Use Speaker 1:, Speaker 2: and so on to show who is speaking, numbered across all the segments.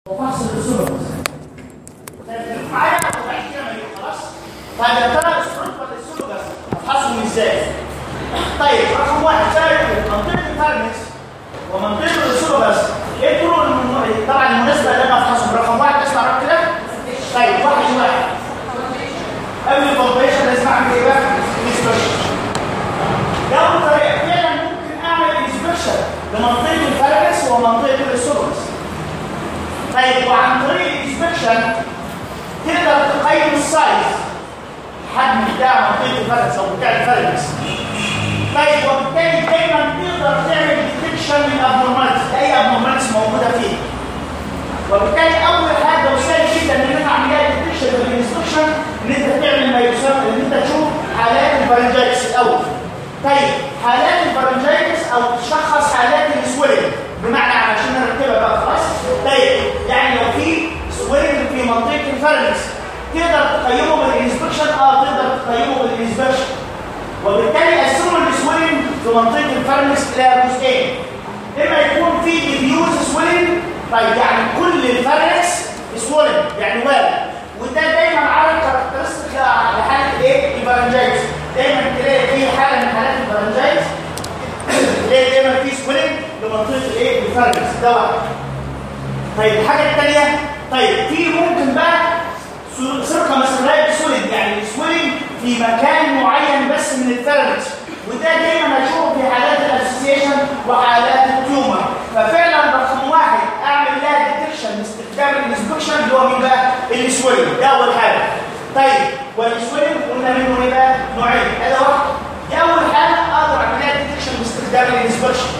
Speaker 1: وفحص الاسولوجس معايا وبعد كده ما يجي خلاص طيب يا ترى الاسولوج ولا الاسولوجس افحصهم ازاي طيب رقم واحد شايف منطقه الفارنكس ومنطقه الاسولوجس ايه الطرق الم- طبعا المناسبه اللي انا افحصهم رقم واحد اسمع رقم كده طيب واحد واحد قبل الكومبريشن لازم اعمل ايه بقى؟ انسبكشن ده أول طريقه فعلا ممكن اعمل انسبكشن لمنطقه الفارنكس ومنطقه الاسولوجس طيب وعن طريق الانسبكشن تقدر تقيم السايز حجم بتاع منطقه الفرس او بتاع الفرس طيب وبالتالي دايما تقدر تعمل ديتكشن للابنورماليتيز اي ابنورماليتيز موجوده فيه وبالتالي اول حاجه وسهل جدا ان انا اعمل لها ديتكشن بالانسبكشن ان انت تعمل ما يسمى ان انت تشوف حالات الفرنجايتس الاول طيب حالات الفرنجايتس او تشخص حالات السويلنج بمعنى عشان نرتبها بقى خلاص طيب يعني لو في سويلنج في منطقه الفرنكس تقدر تقيمه بالانسبكشن اه تقدر تقيمه بالانسبكشن وبالتالي قسموا السويلنج في منطقه الفرنكس الى جزئين اما يكون في ديفيوز سويلنج طيب يعني كل الفرنكس سويلنج يعني وارد وده دايما عارف كاركترستيك لحاله ايه الفرنجايتس دايما تلاقي في حاله من حالات الفرنجايتس تلاقي دايما في سويلنج لمنطقه الايه الفرنكس ده واحد طيب الحاجه الثانيه طيب في ممكن بقى سرقه مسؤوليه سوليد يعني السويلنج في مكان معين بس من الفرنكس وده دايما هشوفه في حالات الاسوسيشن وحالات التيومر ففعلا رقم واحد اعمل لها ديتكشن باستخدام الانسبكشن اللي هو مين بقى السويلنج ده اول حاجه طيب والسويلنج قلنا منه ايه بقى نوعين هذا واحد دي اول حاجه اقدر اعمل لها ديتكشن باستخدام الانسبكشن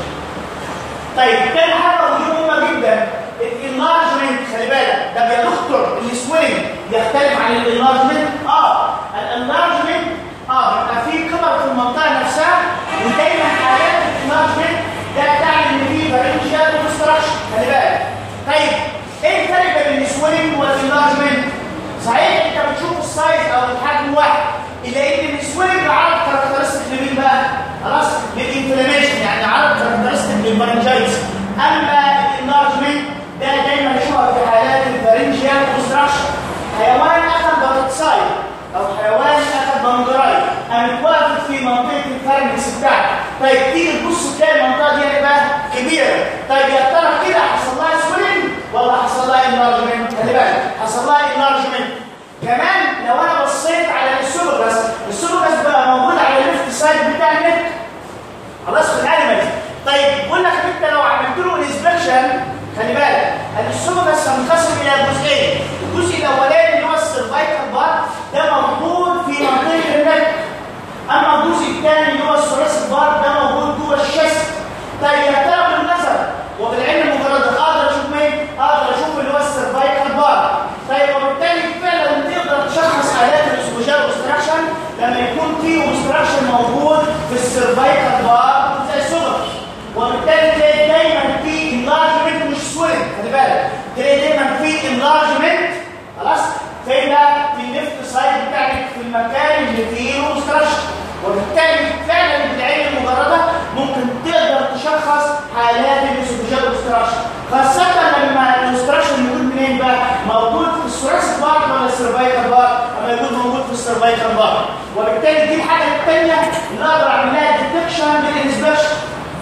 Speaker 1: طيب تاني حاجه ودي مهمه جدا الانلارجمنت خلي بالك ده يا دكتور السويلنج يختلف عن الانلارجمنت اه الانلارجمنت اه بيبقى في كبر في المنطقه نفسها ودايما حالات الانلارجمنت ده تعني ان في فارنجيال اوبستراكشن خلي بالك طيب ايه الفرق بين السويلنج والانلارجمنت صحيح انت بتشوف السايز او الحجم واحد الا ان السويلنج عرض كاركترستيك لمين بقى خلاص للانفلاميشن يعني عرض كاركترستيك للفارنجايتس اما الانلارجمنت ده دايما نشوفها في حالات الفارنجيال اوبستراكشن حيوان اخذ بارتسايد او حيوان اخذ منجراي قامت وقفت في منطقه الفرنكس بتاعته طيب تيجي تبص تلاقي المنطقه دي هتبقى كبيره طيب يا ترى كده حصل لها سويلنج ولا حصل لها انلارجمنت خلي بالك حصل لها انلارجمنت كمان لو انا بصيت على السولوجاس السولوجاس بقى موجود على الليفت سايد بتاع النك خلاص في الانيمالز طيب بقول لك انت لو عملت له انسبكشن خلي بالك السولوجاس هينقسم الى جزئين الجزء الاولاني اللي هو السيرفايكال بارت ده موجود في منطقه النك اما الجزء الثاني اللي هو الثوراسيك بارت ده موجود جوه الشست طيب يا ترى بالنظر وبالعلم المجرد اقدر اشوف مين اقدر اشوف اللي هو السيرفايكال بارت طيب وبالتالي فعلا تقدر تشخص حالات الاسوجال اوبستراكشن لما يكون في اوبستراكشن موجود في السيرفايكال بارت زي السوبر وبالتالي تلاقي دايما في انلارجمنت مش سويلنج خلي بالك تلاقي دايما في انلارجمنت خلاص فين ده في الليفت سايد بتاعك في المكان اللي فيه الاوبستراكشن وبالتالي فعلا بالعين المجرده ممكن تقدر تشخص حالات الاسوفيجيال اوبستراكشن خاصه لما الاوبستراكشن موجود منين بقى موجود في الثوراسيك بارت ولا السيرفايكال بارت اما يكون موجود في السيرفايكال بارت وبالتالي دي الحاجه الثانيه اللي اقدر اعمل لها ديتكشن بالانسبكشن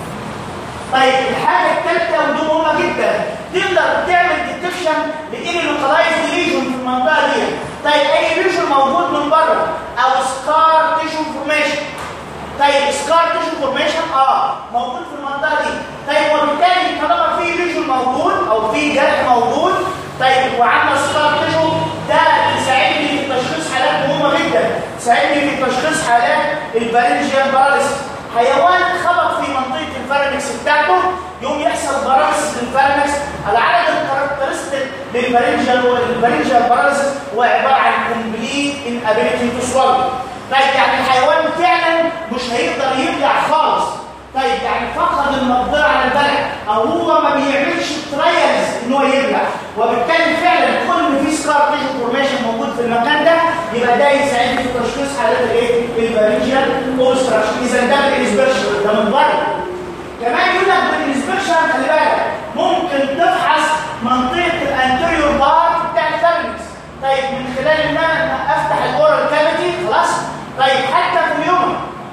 Speaker 1: طيب الحاجه الثالثه ودي مهمه جدا تقدر تعمل ديتكشن لايه لوكالايز ليجن في المنطقه دي طيب اي ليجن موجود من بره او سكار تيشو فورميشن طيب سكار تيشو فورميشن اه موجود في المنطقه دي طيب وبالتالي طالما في ليجن موجود او في جرح موجود طيب وعندنا سكار تيشو ده يساعدني في تشخيص حالات مهمه جدا تساعدني في تشخيص حالات الفارنجيال باراليسيس حيوان خبط في منطقه الفارنكس بتاعته يوم يحصل باراليسيس للفارنكس العدد الكاركترستيك للفارنجيال والفارنجيال باراليسيس هو عباره عن كومبليت انابيليتي تو سوالو طيب يعني الحيوان فعلا مش هيقدر يبلع خالص طيب يعني فقد المقدره على البلع او هو ما بيعملش ترايلز ان هو يبلع وبالتالي فعلا كل ما في سكار تيشو فورميشن موجود في المكان ده يبقى ده يساعدني في تشخيص حالات الايه الفارنجيال اوبستراكشن اذا ده بالانسبكشن ده من بره كمان يقول لك بالانسبكشن خلي بالك ممكن تفحص منطقه خلال ان انا افتح الاورال كافيتي خلاص طيب حتى في اليوم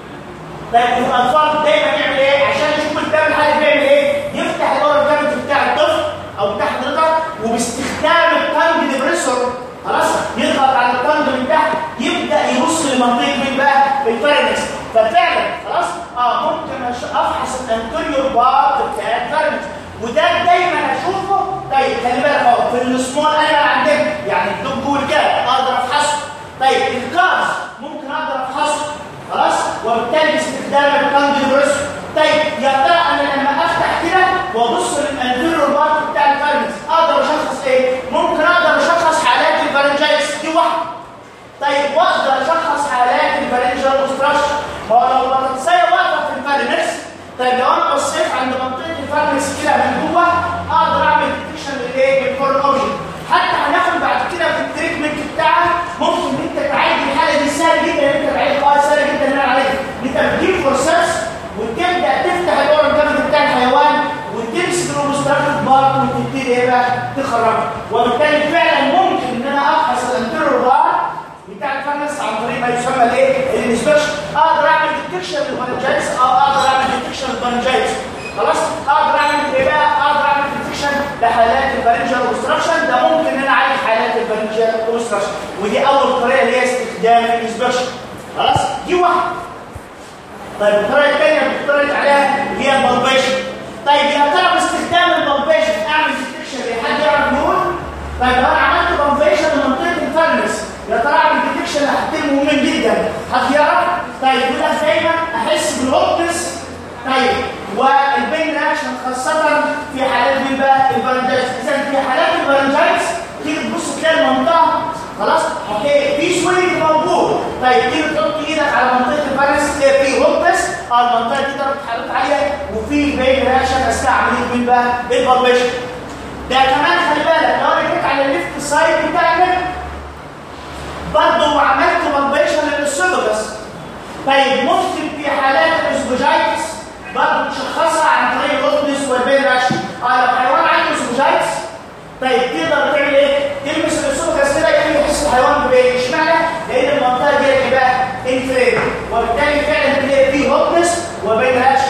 Speaker 1: طيب الاطفال دايما يعمل ايه عشان يشوف الدم الحالي بيعمل ايه يفتح الاورال كافيتي بتاع الطفل او بتاع حضرتك وباستخدام التانج ديبريسور خلاص يضغط على التانج من تحت يبدا يبص لمنطقه مين بقى الفارنكس ففعلا خلاص اه ممكن أش- افحص الانتيريور بارت بتاع الفارنكس وده دايما اشوفه طيب خلي بالك اهو في السمول انيمال عندنا يعني الدب والكلب اقدر افحصه طيب الكاز ممكن اقدر افحصه خلاص وبالتالي باستخدام التانج ديبريسور طيب يا ترى انا لما افتح كده وابص للانتيريور بارت بتاع الفارنكس اقدر اشخص ايه؟ ممكن اقدر اشخص حالات الفارنجايتس دي واحده طيب واقدر اشخص حالات الفارنجال اوبستراكشن ما هو لو بطاطسيه واقفه في الفارنكس طيب لو انا بصيت عند منطقه الفارنكس كده من جوه اقدر اعمل ديتكشن للايه؟ للفورن اوبجكت حتى هناخد بعد كده في التريتمنت بتاعها ممكن ان انت تعالج الحاله دي سهل جدا ان انت تعالجها اه سهل جدا ان انا اعالجها ان انت بتجيب فرساس وتبدا تفتح الاورال جامد بتاع الحيوان وتمسك الاوبستراكتيف بارت وتبتدي ايه بقى تخرجها وبالتالي فعلا ممكن ان انا ابحث الانتيرور بارت بتاع الفرنس عن طريق ما يسمى الايه؟ الانسبكشن اقدر اعمل ديتكشن للفارنجايتس او اقدر اعمل ديتكشن للفارنجايتس خلاص اقدر اعمل ايه بقى؟ اقدر اعمل ديتكشن لحالات الفارنجال اوبستراكشن ده ممكن ان انا اعالج حالات الفارنجال اوبستراكشن ودي اول طريقه اللي هي استخدام الانسبكشن خلاص دي واحده طيب الطريقه الثانيه اللي بتطرق عليها اللي هي البلبيشن طيب يا ترى باستخدام البلبيشن اعمل ديتكشن حد يعرف يقول طيب لو انا عملت بلبيشن لمنطقه الفرنس يا ترى اعمل ديتكشن لحاجتين مهمين جدا حد يعرف طيب يقول لك دايما احس بالهوبنس طيب والبين رياكشن خاصه في حالات مين بقى الفرنجايتس اذا في حالات الفرنجايتس تيجي تبص تلاقي المنطقه خلاص هتلاقي في سويلنج موجود طيب تيجي تحط ايدك على منطقه الفارس تلاقي في هوبس اه المنطقه دي درجه حرارتها عاليه وفي بين رياكشن اثناء عمليه مين بقى البلبيشن ده كمان خلي بالك لو انا جيت على الليفت سايد بتاع النك برضه وعملت بلبيشن للسودوجاس طيب ممكن في حالات الاسبوجايتس برضه تشخصها عن طريق الهوبنس والبين رياكشن اه لو حيوان عنده اسبوجايتس طيب تقدر تعمل ايه؟ تلمس الاسوفجاس كده يخلي يحس الحيوان بايه؟ اشمعنى؟ لان المنطقه دي ايه بقى؟ انفليت وبالتالي فعلا تلاقي فيه هوبنس وبين رياكشن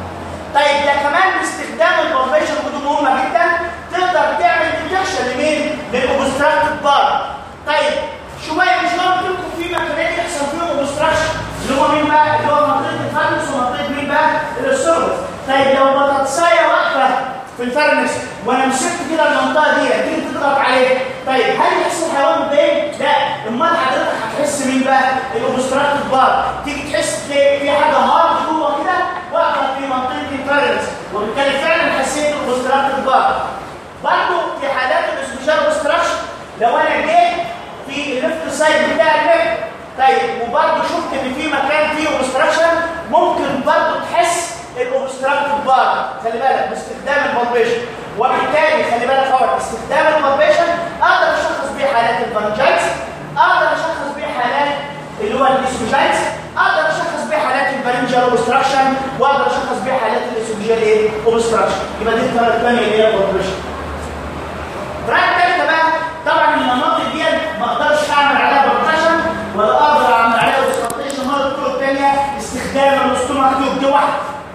Speaker 1: طيب ده كمان باستخدام البلبيشن ودي مهمه جدا تقدر تعمل ديتكشن لمين؟ للاوبستراكتيف بار طيب شويه مش لو قلت لكم في مكانين يحصل فيهم اوبستراكشن اللي هو مين بقى؟ اللي هو منطقه الفرنس ومنطقه مين بقى؟ الاسوفجاس طيب لو بطاطسايه واقفه في الفرنس وانا مسكت كده المنطقه دي تيجي تضغط عليه طيب هل يحصل حيوان باين؟ لا امال حضرتك هتحس مين بقى؟ الاوبستراكتيف بار تيجي تحس تلاقي في حاجه هارد جوه كده واقفه في منطقه الفرنس وبالتالي فعلا حسيت الاوبستراكتيف بار برضه في حالات الاسبيشال اوبستراكشن لو انا جيت في الليفت سايد بتاع النك طيب وبرضه شفت ان في مكان فيه اوبستراكشن ممكن برضه تحس الاوبستراكتيف بار خلي بالك باستخدام البلبيشن وبالتالي خلي بالك اهو استخدام البلبيشن اقدر اشخص بيه حالات الفانجايتس اقدر اشخص بيه حالات اللي هو الاسوجايتس اقدر اشخص بيه حالات الفارنجال اوبستراكشن واقدر اشخص بيه حالات الاسوجيال ايه اوبستراكشن يبقى دي الطريقه الثانيه اللي هي البلبيشن الطريقه الثالثه بقى طبعا المناطق دي ما اقدرش اعمل عليها بلبيشن ولا اقدر اعمل عليها اوبستراكشن مره الطرق الثانيه استخدام الاستومك تيوب دي واحده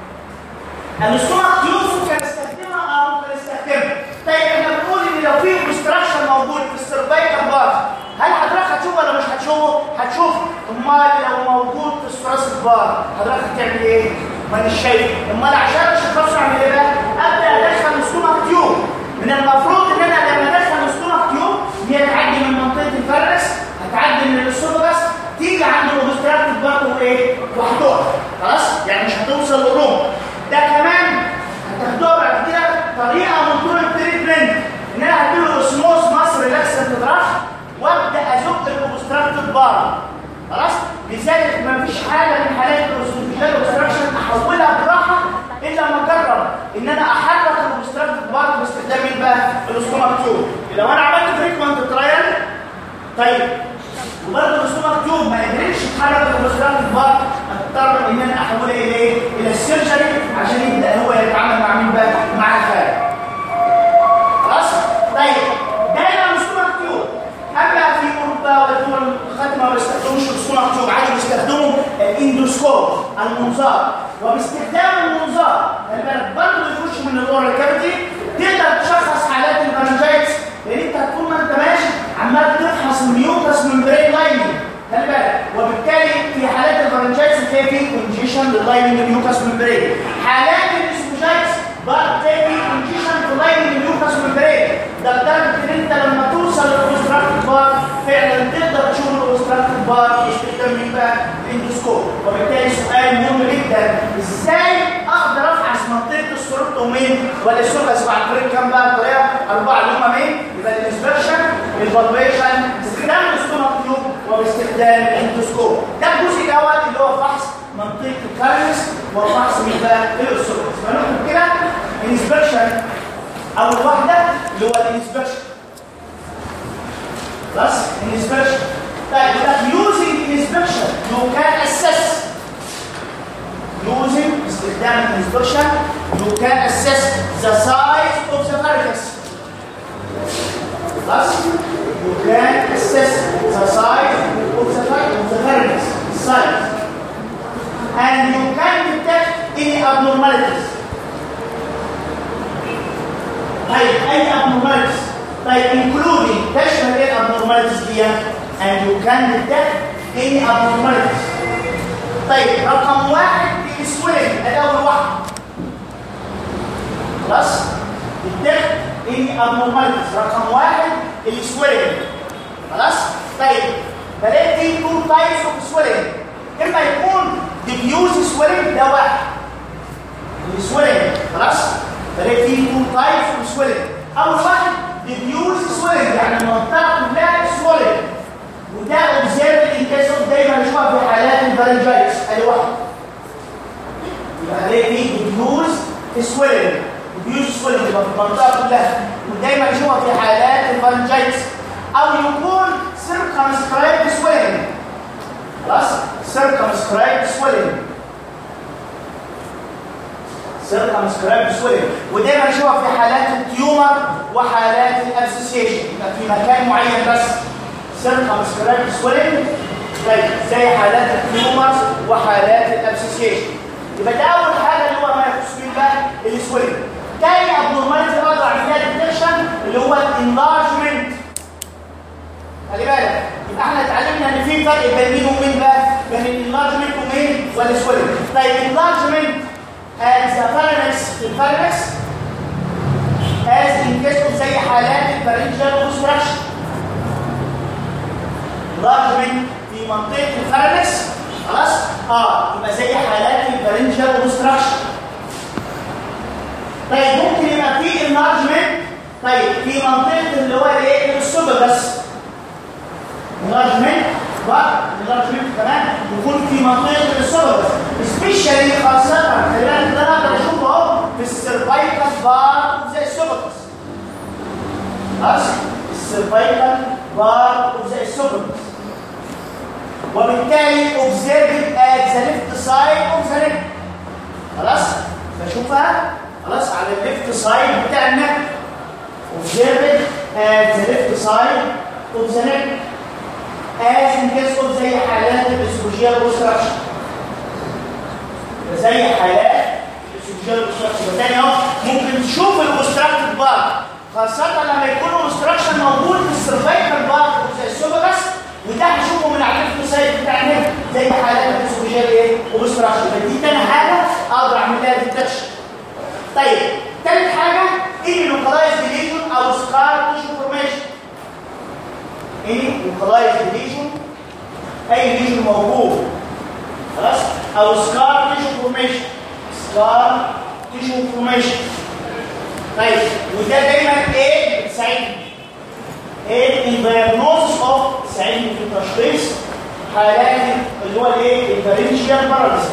Speaker 1: الاستومك تيوب ممكن استخدمها اه ممكن استخدمها طيب احنا بنقول ان لو في اوبستراكشن موجود في السيرفايكال بار هل حضرتك هتشوفه ولا مش هتشوفه؟ هتشوف امال لو موجود في الثراس البار حضرتك هتعمل ايه؟ ما انا شايف امال عشان اشخصه اعمل ايه بقى؟ ابدا ادخل الاستومك تيوب من المفروض ان انا لما ادخل الاستومك تيوب هي تعدي من منطقه الفرس هتعدي من الاسوفجاس تيجي عند الاوبستراكتيف بارت وايه؟ وهتقع خلاص؟ يعني مش هتوصل للروم ده كمان هتاخدوها بعد كده طريقه من طرق التريتمنت ان انا هديله اسموس مصر ريلاكسنت دراج وابدا ازق الاوبستراكتيف بار خلاص لذلك ما فيش حاله من حالات الاوبستراكشن احولها براحه الا لما اجرب ان انا احرك الاوبستراكتيف بار باستخدام ايه بقى الاستومك تيوب لو انا عملت فريكوانت ترايل طيب وبرضه الاستومك تيوب ما قدرتش تحرك الاوبستراكتيف بار اضطر ان انا احولها الى ايه؟ الى السيرجري عشان يبدا هو يتعامل مع مين بقى؟ مع الخارج خلاص؟ طيب ده هنا الاستومك تيوب اما في المنظار وباستخدام المنظار خلي بالك برضه يخش من الاورال كافيتي تقدر تشخص حالات الفارنجايتس لان انت طول ما انت ماشي عمال تفحص الميوكس ممبرين لايننج خلي بالك وبالتالي في حالات الفارنجايتس تلاقي في كونجيشن لللايننج الميوكس ممبرين حالات الاسوفاجايتس بقى تلاقي في كونجيشن في لايننج الميوكس ممبرين ده لدرجه ان انت لما توصل للاوبستراكتيف بار فعلا تقدر تشوف الاوبستراكتيف بار باستخدام مين بقى الاندوسكوب وبالتالي سؤال مهم جدا ازاي اقدر افحص منطقه السروتومين ولا السوركس بعد طريق كام بقى طريقه اربعه اللي هم مين يبقى الانسبكشن الفالويشن استخدام الاستومك تيوب وباستخدام الاندوسكوب ده الجزء الاول اللي هو فحص منطقه الكارنس وفحص مين بقى السوركس فنكتب كده انسبكشن اول واحده اللي هو الانسبكشن خلاص inspection طيب يبقى using inspection you can assess using استخدام inspection you can assess the size of the carcass خلاص you can assess the size of the of the carcass size and you can detect any abnormalities طيب اي abnormalities طيب including تشمل ايه abnormalities دي and you can detect any abnormalities طيب رقم واحد السويلنج ادي اول واحد خلاص detect any abnormalities رقم واحد السويلنج خلاص طيب بلاقي في two types of swelling اما يكون diffuse swelling ده واحد السويلنج خلاص بلاقي في two types of swelling اول واحد diffuse swelling يعني المنطقه كلها swelling وده observed in case of دايما نشوفها في حالات الفارنجايتس ادي واحد يبقى هلاقي في diffuse swelling diffuse swelling يبقى في المنطقه كلها ودايما نشوفها في حالات الفارنجايتس او يكون circumscribed swelling خلاص circumscribed swelling circumscribed swelling ودايما نشوفها في حالات التيومر وحالات الابسيسيشن يبقى في مكان معين بس circumscribed swelling طيب زي حالات التيومرز وحالات الابسيسيشن يبقى ده اول حاجه اللي هو ما يخص بيه بقى السويلنج تاني ابنورماليتي اقدر اعمل فيها ديتكشن اللي هو الانلارجمنت خلي بالك يبقى احنا اتعلمنا ان في فرق بين مين ومين بقى بين الانلارجمنت ومين والسويلنج طيب الانلارجمنت as the pharynx في الفارنكس as in case of زي حالات الفارنجال obstruction enlargement في منطقة الفارنكس خلاص اه يبقى زي حالات الفارنجال obstruction طيب ممكن يبقى في enlargement طيب في منطقة اللي هو الايه السوبرس enlargement بقى enlargement كمان يكون في منطقة السوبرس سبيشالي خاصة خلي بالك ده انا اقدر اشوفه اهو في السيرفايكال بار زي السوبرس خلاص السيرفايكال بار زي السوبرس وبالتالي observed at the left side of the neck خلاص بشوفها خلاص على الليفت سايد بتاع النك observed at the left side of the neck as in case of زي حالات الاسوجيال obstruction زي حالات الاسوجيال obstruction تاني اهو ممكن تشوف الاوبستراكتيف بار خاصة لما يكون الاوبستراكشن موجود في السيرفايكال بار زي السوبرس وده هشوفه من على الليفت سايد بتاع النك زي حالات الاسوجيال ايه اوبستراكشن فدي تاني حاجة اقدر اعمل لها ديتكشن طيب ثالث حاجة ايه لوكالايز ديليشن او سكار تيشو فورميشن ايه لوكالايز ديليشن اي ليشن موجود خلاص او سكار تيشو فورميشن سكار تيشو فورميشن طيب وده دايما ايه بتساعدني ايه الدايجنوستس اوف تساعدني في تشخيص حالات اللي هو الايه الفارنجيال باراليسيس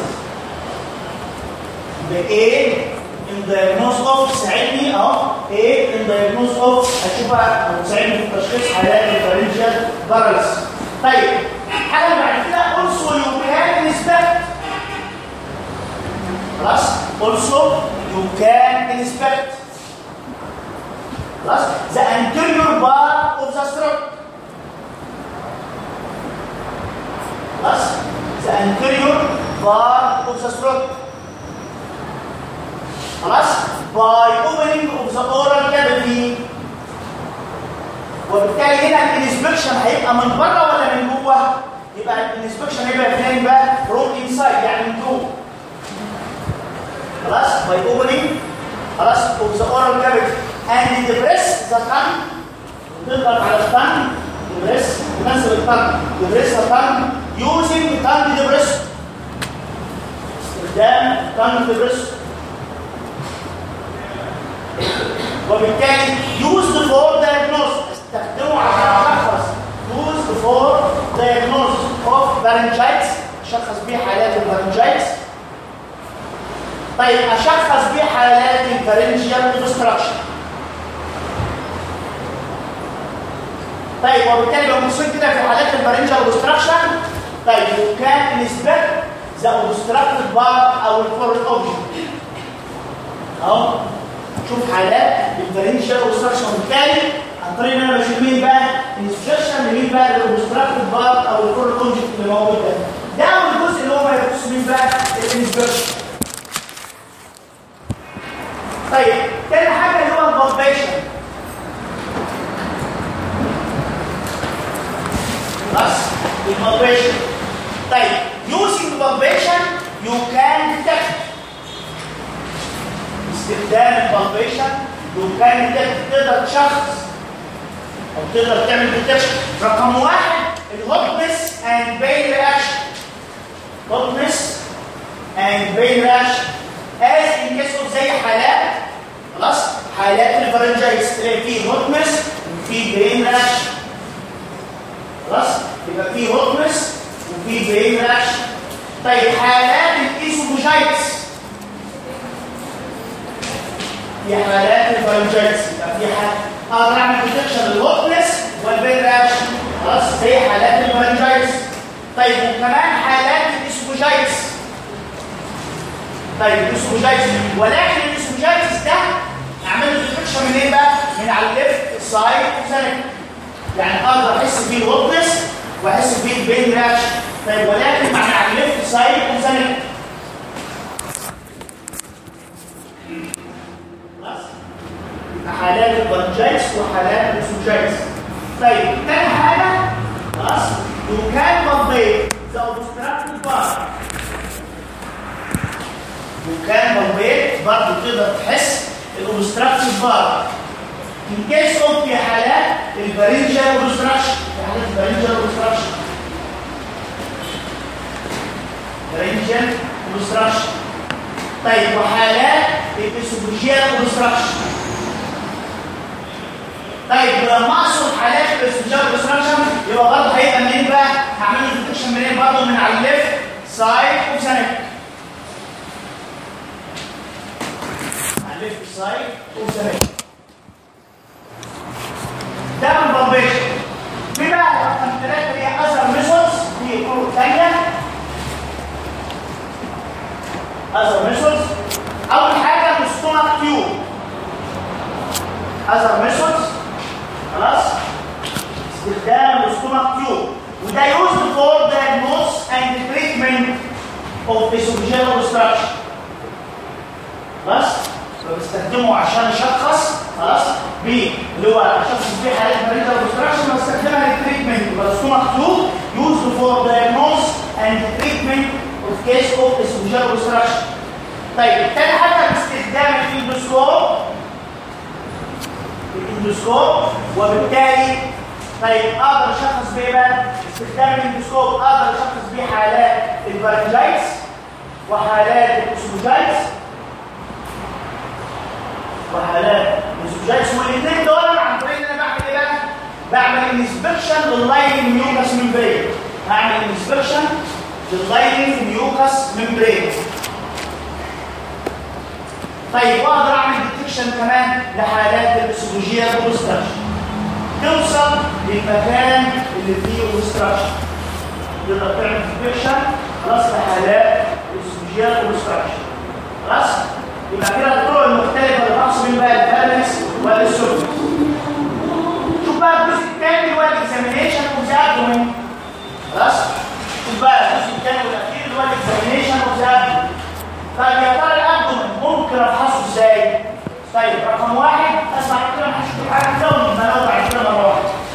Speaker 1: ده ايه الدايجنوز اوف تساعدني اهو ايه الدايجنوز اوف اشوفها او تساعدني في تشخيص حالات الفارنجيال باراليسيس طيب حاجه بعد كده also you can inspect خلاص also you can inspect خلاص the anterior part of the stroke خلاص the anterior part of the وبالتالي هنا الانسبكشن هيبقى من بره ولا من جوه يبقى الانسبكشن هيبقى فين بقى فروم انسايد يعني من جوه خلاص باي اوبننج خلاص of the oral cavity and depress the tongue تضغط على التانج depress تنزل التانج depress the tongue using tongue depress استخدام tongue depress وبالتالي used for diagnosis استخدمه عشان اشخص used for diagnosis of laryngitis اشخص بيه حالات اللارنجايتس طيب اشخص بيه حالات الفارنجيال اوبستراكشن طيب وبالتالي لو بصيت كده في حالات الفارنجيال اوبستراكشن طيب وكان انسبكت ذا اوبستراكتد بار او الفورن اوبجكت اهو شوف حالات الفارنجيال اوبستراكشن وبالتالي عن طريق ان انا بشوف مين بقى انسبكشن لمين بقى الاوبستراكتد بار او الفورن اوبجكت اللي موجود ده ده اول جزء اللي هو ما يخص مين بقى الانسبكشن طيب تاني حاجه اللي هو البالبيشن خلاص البالبيشن طيب using palpation you can detect استخدام البالبيشن you can detect تقدر تشخص او تقدر تعمل detection رقم واحد الهوتنس and pain reaction hotness and pain reaction as in case of زي حالات خلاص حالات الفرنجايتس تلاقي فيه هوتنس وفيه بين رياكشن خلاص يبقى فيه هوتنس وفيه بين رياكشن طيب حالات الايسوفوجايتس في حالات الفرنجايتس يبقى في حالات اقدر اعمل ديتكشن للهوتنس والبين رياكشن خلاص زي حالات الفرنجايتس طيب وكمان حالات الايسوفوجايتس طيب الايسوفوجايتس ولكن الايسوفوجايتس ده اعمل له ديتكشن من ايه بقى؟ من على الليفت سايد سنك يعني اقدر احس بيه الهوتنس واحس بيه البين رياكشن طيب ولكن مع على الليفت سايد سنك خلاص حالات البنجايتس وحالات الايسوفوجايتس طيب تاني حاجه خلاص you can palpate the obstructed part وكان موبيل برضه تقدر تحس الاوبستراكشن بار ان كيس اوف في حالات الفارنجيال اوبستراكشن في حالات الفارنجيال اوبستراكشن فارنجيال اوبستراكشن طيب وحالات الاسوفوجيال اوبستراكشن طيب ولما اقصد حالات الاسوفوجيال اوبستراكشن يبقى برضه هيبقى منين بقى؟ هعمل له ديتكشن منين برضه من على الليفت سايد اوف سنك left side وسهل ده البامبيشن في بقى رقم ثلاثة هي أثر ميثودز في طرق ثانية أثر ميثودز أول حاجة الستومك تيوب أثر ميثودز خلاص استخدام الستومك تيوب وده used for diagnosis and treatment of esophageal obstruction خلاص فبستخدمه عشان اشخص خلاص ب اللي هو اشخص بيه حالات مريضه اوبستراكشن بستخدمها للتريتمنت بس هو مكتوب يوز فور دايجنوز اند تريتمنت اوف كيس اوف اسوجيال اوبستراكشن طيب تاني حاجه باستخدام الاندوسكوب الاندوسكوب وبالتالي طيب اقدر اشخص بيه بقى استخدام الاندوسكوب اقدر اشخص بيه حالات الفارنجايتس وحالات الاسوجايتس وحالات الزجاج والاثنين دول عن طريق ان انا بعمل ايه بقى؟ بعمل انسبكشن لللايننج ميوكس ممبرين هعمل انسبكشن لللايننج ميوكس ممبرين طيب واقدر اعمل ديتكشن كمان لحالات الاسوفوجيال اوبستراكشن توصل للمكان اللي فيه اوبستراكشن تقدر تعمل ديتكشن خلاص لحالات الاسوفوجيال اوبستراكشن خلاص يبقى كده الطرق المختلفة للفحص من بقى الفالنس والسورس شوف بقى الجزء الثاني اللي هو الاكزامينيشن اوف ذا ابدومين خلاص شوف بقى الجزء الثاني والاخير اللي هو الاكزامينيشن اوف ذا ابدومين طيب يا ترى الابدومين ممكن افحصه ازاي؟ طيب رقم واحد اسمع كده ما حدش يقول حاجه كده ونبقى نقعد بعد كده مره واحده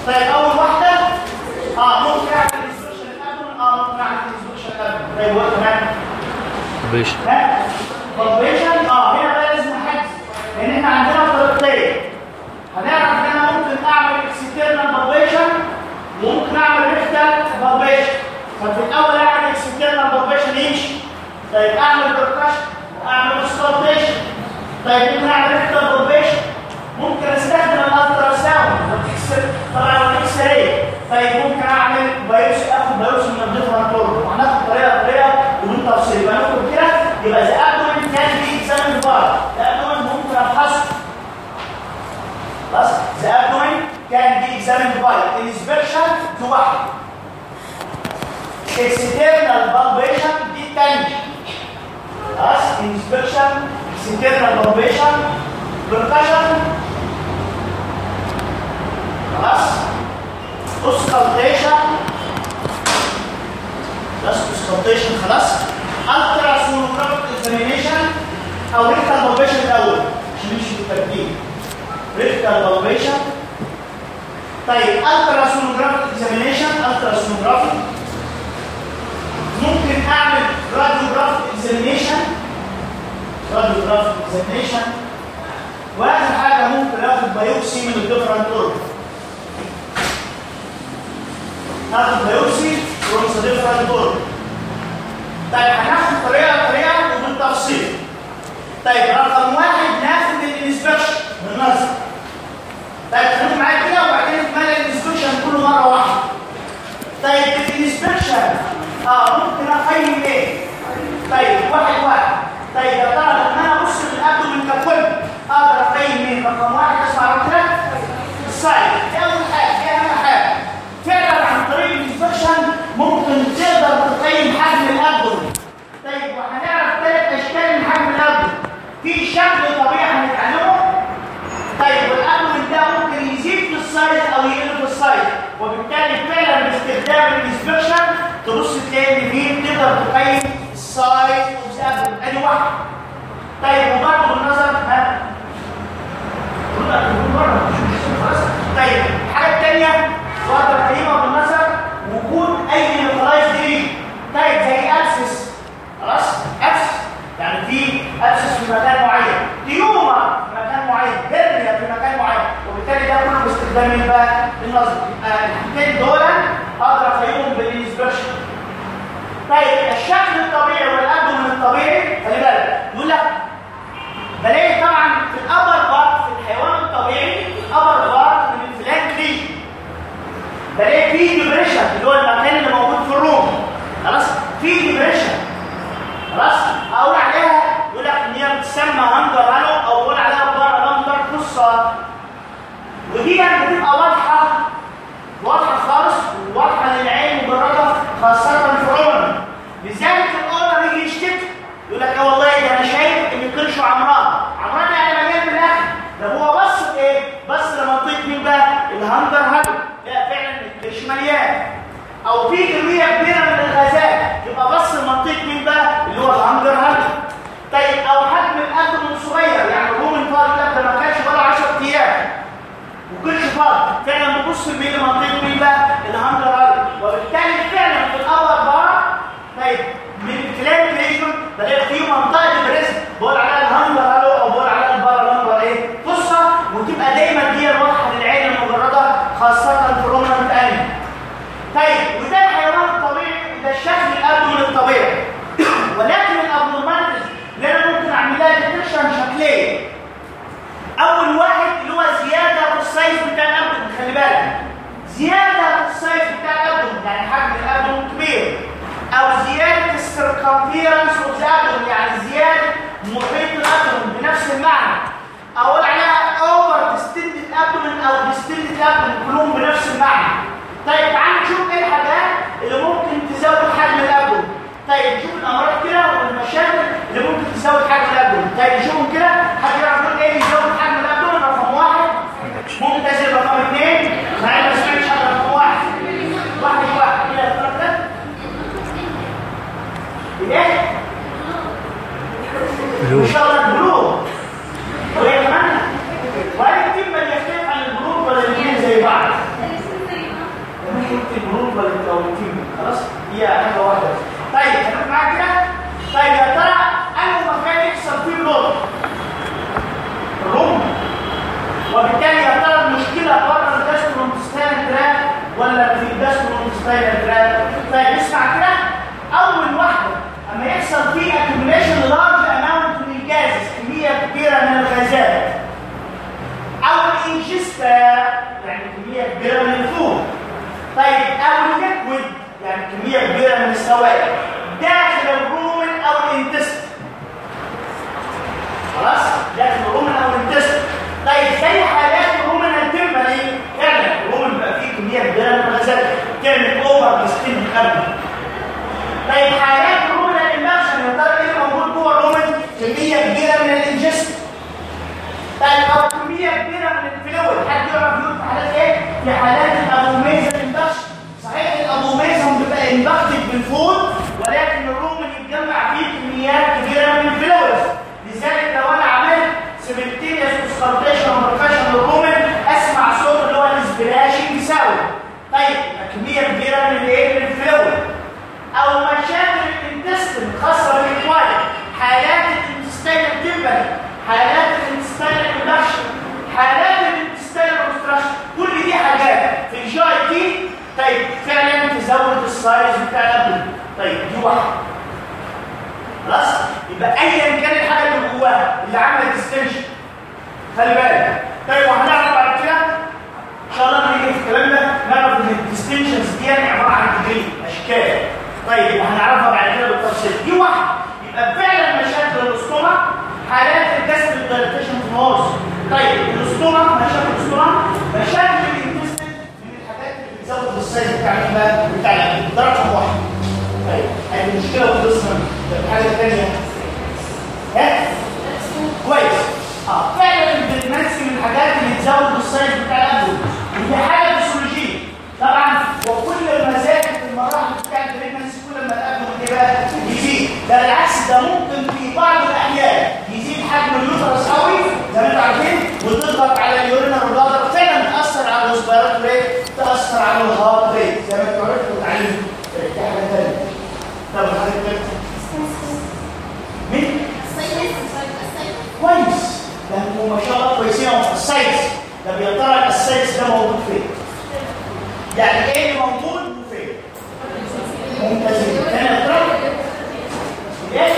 Speaker 2: ماشي
Speaker 1: ها بالبيشن اه هنا بقى لازم نحدد لان احنا عندنا طريقتين هنعرف ان انا ممكن اعمل اكسترنال بالبيشن وممكن اعمل ريكتال بالبيشن ففي الاول اعمل اكسترنال بالبيشن يمشي طيب اعمل بركشن واعمل سكالتيشن طيب ممكن اعمل ريكتال بالبيشن ممكن استخدم الالترا ساوند طبعا الاكس راي طيب ممكن اعمل بايوسي اخد بايوسي من الديفرنت اورجن وهناخد طريقه طريقه ومن تفصيل يبقى ناخد كده يبقى ذا ابدومين كان بي اكزامين بار الابدومين ممكن افحصه بس ذا ابدومين كان بي اكزامين بار الانسبكشن لوحده اكسترنال بالبيشن دي الثانيه خلاص انسبكشن اكسترنال بالبيشن بركشن خلاص اوسكالتيشن بس اوسكالتيشن خلاص الترا سونوجرافيك اكزامينيشن او ريكتال بالبيشن الاول عشان نمشي بالترتيب ريكتال بالبيشن طيب الترا سونوجرافيك اكزامينيشن الترا سونوجرافيك ممكن اعمل راديوجرافيك اكزامينيشن راديوجرافيك اكزامينيشن واخر حاجه ممكن اخد بايوبسي من الديفرنت اورجن ناخد بايوبسي from the different organ طيب هناخد طريقه طريقه وبالتفصيل طيب رقم واحد ناخد الانسبكشن بالنظر طيب خليك معايا كده وبعدين نكمل الانسبكشن كله مره واحده طيب الانسبكشن اه ممكن اقيم ايه طيب واحد واحد طيب يا ترى لما انا ابص للابدومين ككل اقدر اقيم مين رقم واحد اسمع رقم كده السايد دي اول حاجه دي اهم حاجه فعلا عن طريق الانسبكشن ممكن تقدر تقيم حجم الابدومين طيب وهنعرف ثلاث اشكال من حجم الابدومين في شكل طبيعي هنتعلمه طيب والابدومين ده ممكن يزيد في السايز او يقل في السايز وبالتالي فعلا باستخدام الانسبكشن تبص تلاقي ان في تقدر تقيم السايز اوف ذا ابدومين ادي واحده طيب وبرضه بالنظر ها طيب الحاجه الثانيه واقدر اقيمها بالنظر وجود اي نيوكلايز جديد طيب زي ابسس خلاص ابسس يعني في ابسس في مكان معين تيومر في مكان معين هرنيا في مكان معين وبالتالي ده كله باستخدام مين بقى النظر يبقى الحاجتين دول اقدر اقيمهم بالانسبكشن طيب الشكل الطبيعي والابدومين الطبيعي خلي بالك يقول لك بلاقي طبعا في الابر بارت في الحيوان الطبيعي الابر بارت من الفلانك ريجن بلاقي فيه ديبريشن اللي هو المكان اللي موجود في الروم خلاص فيه ديبريشن خلاص اقول عليها يقول لك ان هي بتسمى هانجر هالو او اقول عليها بار هانجر قصه ودي بتبقى واضحه واضحه خالص وواضحه للعين مجرده خاصه في الروم لذلك الاونر يجي يشتكي يقول لك اه والله ده انا شايف ان كرشه عمران عمران يعني مليان بالاكل ده هو بص ايه بص لمنطقه مين بقى الهنجر هل لا فعلا الكرش مليان او في كميه كبيره من الغازات يبقى بص لمنطقه مين بقى اللي هو الهنجر هل طيب او حجم الاتوم صغير يعني الرومن فاضي ده ما كانش ولا 10 ايام وكرش فاضي فعلا ببص لمين لمنطقه مين بقى الهنجر هل وبالتالي فعلا في الاول بقى طيب من خلال الريجن بلاقي فيه منطقه ديبريس بقول عليها الهنجر هالو او بقول عليها البارالنجر ايه قصه وتبقى دايما دي واضحه للعين المجرده خاصه في الرومنانت انيمال طيب وده الحيوان الطبيعي ده الشكل الابدومين الطبيعي ولكن الابنورماليتيز اللي انا ممكن اعمل لها ديتكشن شكلين اول واحد اللي هو زياده في السايز بتاع الابدومين خلي بالك زياده في السايز بتاع الابدومين يعني حجم الابدومين كبير او زياده السيركمفيرنس اوف ذا يعني زياده محيط الابدومين بنفس المعنى اقول عليها اوفر ديستندد ابدومين او ديستندد ابدومين كلهم بنفس المعنى طيب تعالوا نشوف ايه الحاجات اللي ممكن تزود حجم الابدومين طيب نشوف الامراض كده والمشاكل اللي ممكن تزود حجم الابدومين طيب نشوفهم كده حد يعرف يقول ايه يزود حجم الابدومين رقم واحد ممتاز رقم اثنين مع ما سمعتش حاجه رقم واحد واحد واحد كده الفرق ده ايه ان شاء الله البلوغ وهي كمان وهل الكلمه اللي يختلف عن البلوغ ولا الاثنين زي بعض ممكن قلت البلوغ ولا او الكلمه خلاص هي حاجه واحده طيب هنروح معاك كده طيب يا ترى انتستاينال جلاند طيب اسمع كده اول واحده اما يحصل فيه اكيوميليشن لارج اماونت من الجازز كميه كبيره من الغازات او الانجستا يعني كميه كبيره من الفود طيب او الليكويد يعني كميه كبيره من السوائل داخل الرومن او الانتست خلاص داخل الرومن او الانتست طيب زي حالات الرومن التمبري فعلا الرومن بيبقى فيه كميه كبيره من الغازات تعمل اوفر ديستنت قبل طيب حالات الرومن الانفكشن يا ترى ايه موجود جوه الرومن كميه كبيره من الانجست طيب او كميه كبيره من الفلويد حد يعرف يقول في حالات ايه في حالات الابوميزم انفكشن صحيح الابوميزم بيبقى انفكتد بالفود ولكن الرومن يتجمع فيه كميات كبيره من الفلويد لذلك لو انا عملت سيمنتينيوس اسكارتيشن وبركشن للرومن اسمع صوت اللي هو الاسبراشنج ساوند طيب كميه كبيره من الايه من الفلويد او مشاكل الانتستين خاصه بالاكواير حالات الانتستينال تمبري حالات الانتستينال كوندكشن حالات الانتستينال اوبستراكشن كل دي حاجات في الجي اي تي طيب فعلا تزود السايز بتاع الابدن طيب دي واحده خلاص يبقى ايا كان الحاجه اللي جواها اللي عملت ديستنشن خلي بالك طيب وهنعرف بعد كده ان شاء الله لما نيجي في الكلام ده نعرف ان الديستنشنز دي يعني عباره عن ديجري اشكال طيب وهنعرفها بعد كده بالتفصيل دي واحده يبقى فعلا مشاكل الاستومك حالات الجسم الدايليتيشن في النص طيب الاستومك مشاكل الاستومك مشاكل الانتستين من الحاجات اللي بتزود السايز بتاع مين بتاع الاكل ده رقم واحد طيب هذه المشكله وخلصنا الحاجه الثانيه ها كويس اه فعلا البريجنانسي من الحاجات اللي تزود السايز بتاع الاكل ودي حاجه فسيولوجيه طبعا وكل ما زادت المراحل بتاع البريجنانسي كل ما الاكل بقى يزيد ده بالعكس ده ممكن في بعض الاحيان يزيد حجم اليوترس قوي زي ما انتم عارفين وتضغط على اليورينال بلادر فعلا تاثر على الريسبيرات ريت تاثر على الهارت ريت زي ما انتم عرفتوا التعليم دي حاجه ثانيه طب حضرتك مين؟ كويس ده انتوا ما شاء الله كويسين اهو السايس طب يا ترى السايس ده موجود فين؟ يعني ايه اللي موجود وفين؟ ممتازين تاني يا ترى؟ ايه؟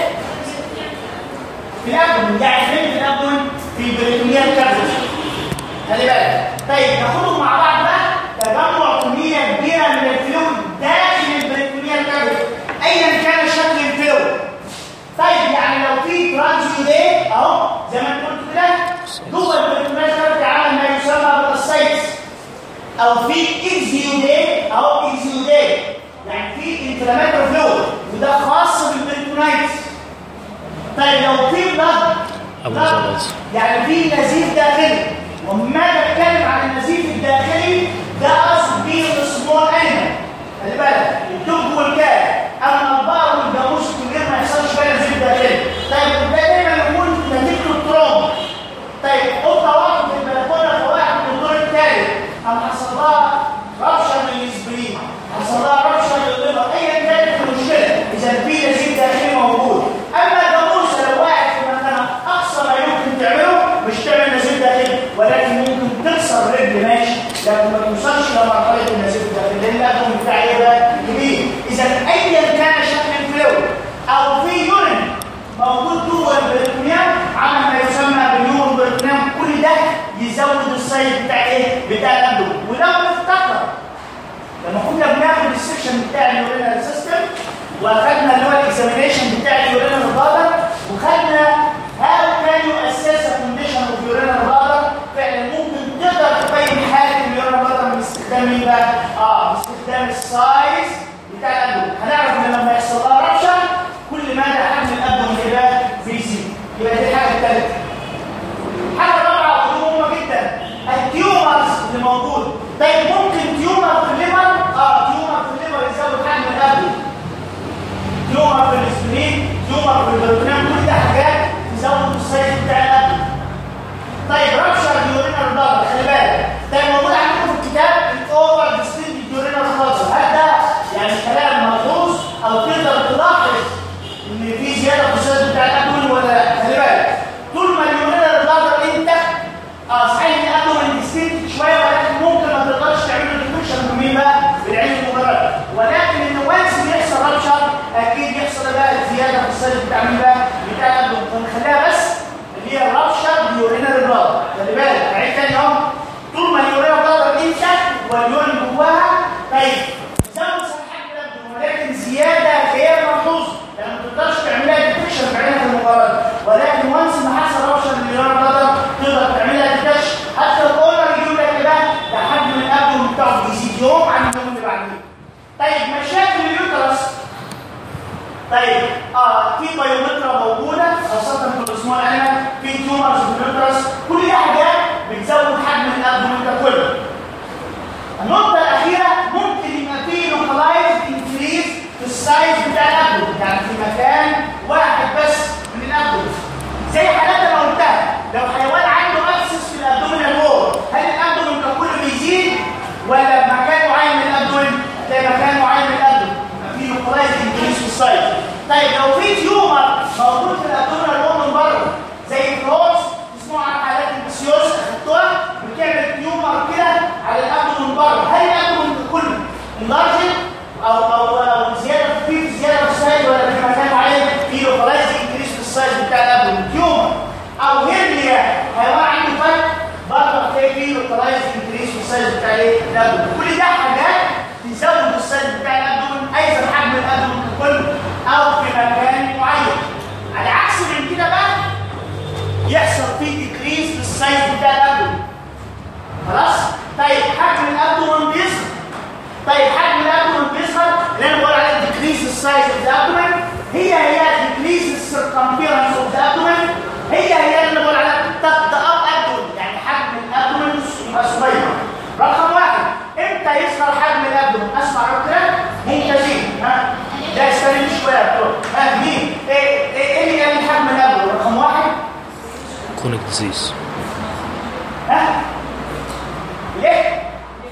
Speaker 1: في الابدن يعني فين في الابدن؟ في بريتونيال كابسول خلي بالك طيب ناخدهم مع بعض بقى تجمع كميه كبيره من الفلويد داخل البريتونيال كابسول ايا كان شكل الفلويد طيب يعني لو في ترانزيوديت اهو زي ما انت قلت كده جوه البريتونيال كابسول عمل ما يسمى بالسايتس او في اكزيوديت اهو اكزيوديت يعني في انفلاماتوري فلويد وده خاص بالبريتونايتس طيب لو في بلاد يعني في نزيف داخلي وما بتكلم عن النزيف الداخلي ده اقصد بيه السمول انيمال خلي بالك الدب والكلب اما البقر والجاموس كلهم ما يحصلش فيها نزيف داخلي طيب ده دايما يكون نتيجه التروما طيب قطه واحده في البلكونه فواحد من الدور الثالث قام حصل لها ربشه من الاسبرين حصل لها ربشه من الليفر ايا كانت المشكله اذا في نزيف داخلي موجود اما الجاموسه لو وقعت في مكانها اقصى ما يمكن تعمله مش تعمل نزيف داخلي ولكن ممكن تكسر رجل ماشي لكن ما توصلش لمرحله النزيف الداخلي لان الابدن بتاع ايه ده كبير اذا ايا كان شكل الفلويد او في يورين موجود جوه البريتونيوم على ما يسمى باليورو بريتونيوم كل ده يزود السايز بتاع ايه بتاع الابدن ولو نفتكر لما كنا بناخد السكشن بتاع اليورينال سيستم واخدنا اللي هو الاكزامينيشن بتاع اليورينال بلادر وخدنا هاو كان يو اساس كونديشن اوف يورينال بلادر فعلا ممكن تقدر تبين حاله اليورينال بلادر من استخدام مين بقى؟ اه باستخدام السايز بتاع الابدن هنعرف ان لما يحصل لها ربشه كل ما ده حجم الابدن كده بيزيد يبقى دي الحاجه الثالثه حاجه رابعه مهمه جدا التيومرز اللي موجود طيب ممكن تيومر في الليفر اه تيومر في الليفر يزود حجم الابدن تيومر في الاسبرين تيومر في البرتنام كل ده حاجات تزود السايز بتاع الابدن طيب رابشر اليورينال بلادر خلي بالك ده موجود عندكم في الكتاب الاوفر ديستنت اليورينال بلادر هل ده يعني كلام ملحوظ او تقدر تلاحظ ان في زياده في السايز بتاع الابدن ولا لا خلي بالك طول ما اليورينال بلادر انت اه صحيح ان الابدن ديستنت شويه ولكن ممكن ما تقدرش تعمل من جواها طيب زود صفحات الابدومين ولكن زياده غير ملحوظه يعني ما تقدرش تعملها ديتكشن بعينها في المباراه ولكن وانس ما حصل روشن مليار بلدر تقدر تعملها ديتكشن حتى الاونر يقول لك ايه بقى ده حجم الابدومين بتاعه بيزيد يوم عن اليوم اللي بعديه طيب مشاكل اليوترس طيب اه في بايومترا موجوده خاصه في الاسماء العنب في تيومرز في اليوترس كل دي حاجات بتزود حجم الابدومين ده كله النقطة الأخيرة ممكن يبقى فيه لوكالايز انكريز في السايز بتاع الأبدومين يعني في مكان واحد بس من الأبدومين زي حالات أنا قلتها لو حيوان عنده أكسس في الأبدومين وول هل الأبدومين كله بيزيد ولا مكان معين من الأبدومين؟ هتلاقي مكان معين من الأبدومين يبقى فيه لوكالايز انكريز في السايز طيب لو في تيومر موجود في الأبدومين وول من بره زي الكروس تسمعوا عن حالات البسيوس أخدتوها بتعمل تيومر كده على الابدومين بره هل الابدومين كله انلارجن او او او زياده في زياده في السايز ولا في مكان معين في لوكالايز انكريس في السايز بتاع الابدومين تيومر او هيرنيا حيوان عنده فك برضه هتلاقي فيه لوكالايز انكريس في السايز بتاع ايه الابدومين كل ده حاجات تزود السايز بتاع الابدومين ايضا حجم الابدومين كله او في مكان معين على عكس من كده بقى يحصل فيه ديكريس في السايز بتاع الابدومين خلاص طيب حجم الابدومين بيظهر طيب حجم الابدومين بيظهر اللي انا بقول عليه ديكريس السايز اوف ذا ابدومين هي هي ديكريس السيركمفيرنس اوف ذا ابدومين هي هي اللي بقول عليها تبدا اب ابدومين يعني حجم الابدومين يبقى صغير رقم واحد امتى يظهر حجم الابدومين اسمع كده ممتازين ها ده استنى شويه يا دكتور ها مين ايه ايه ايه اللي يعمل حجم الابدومين رقم واحد
Speaker 2: chronic disease
Speaker 1: ها ليه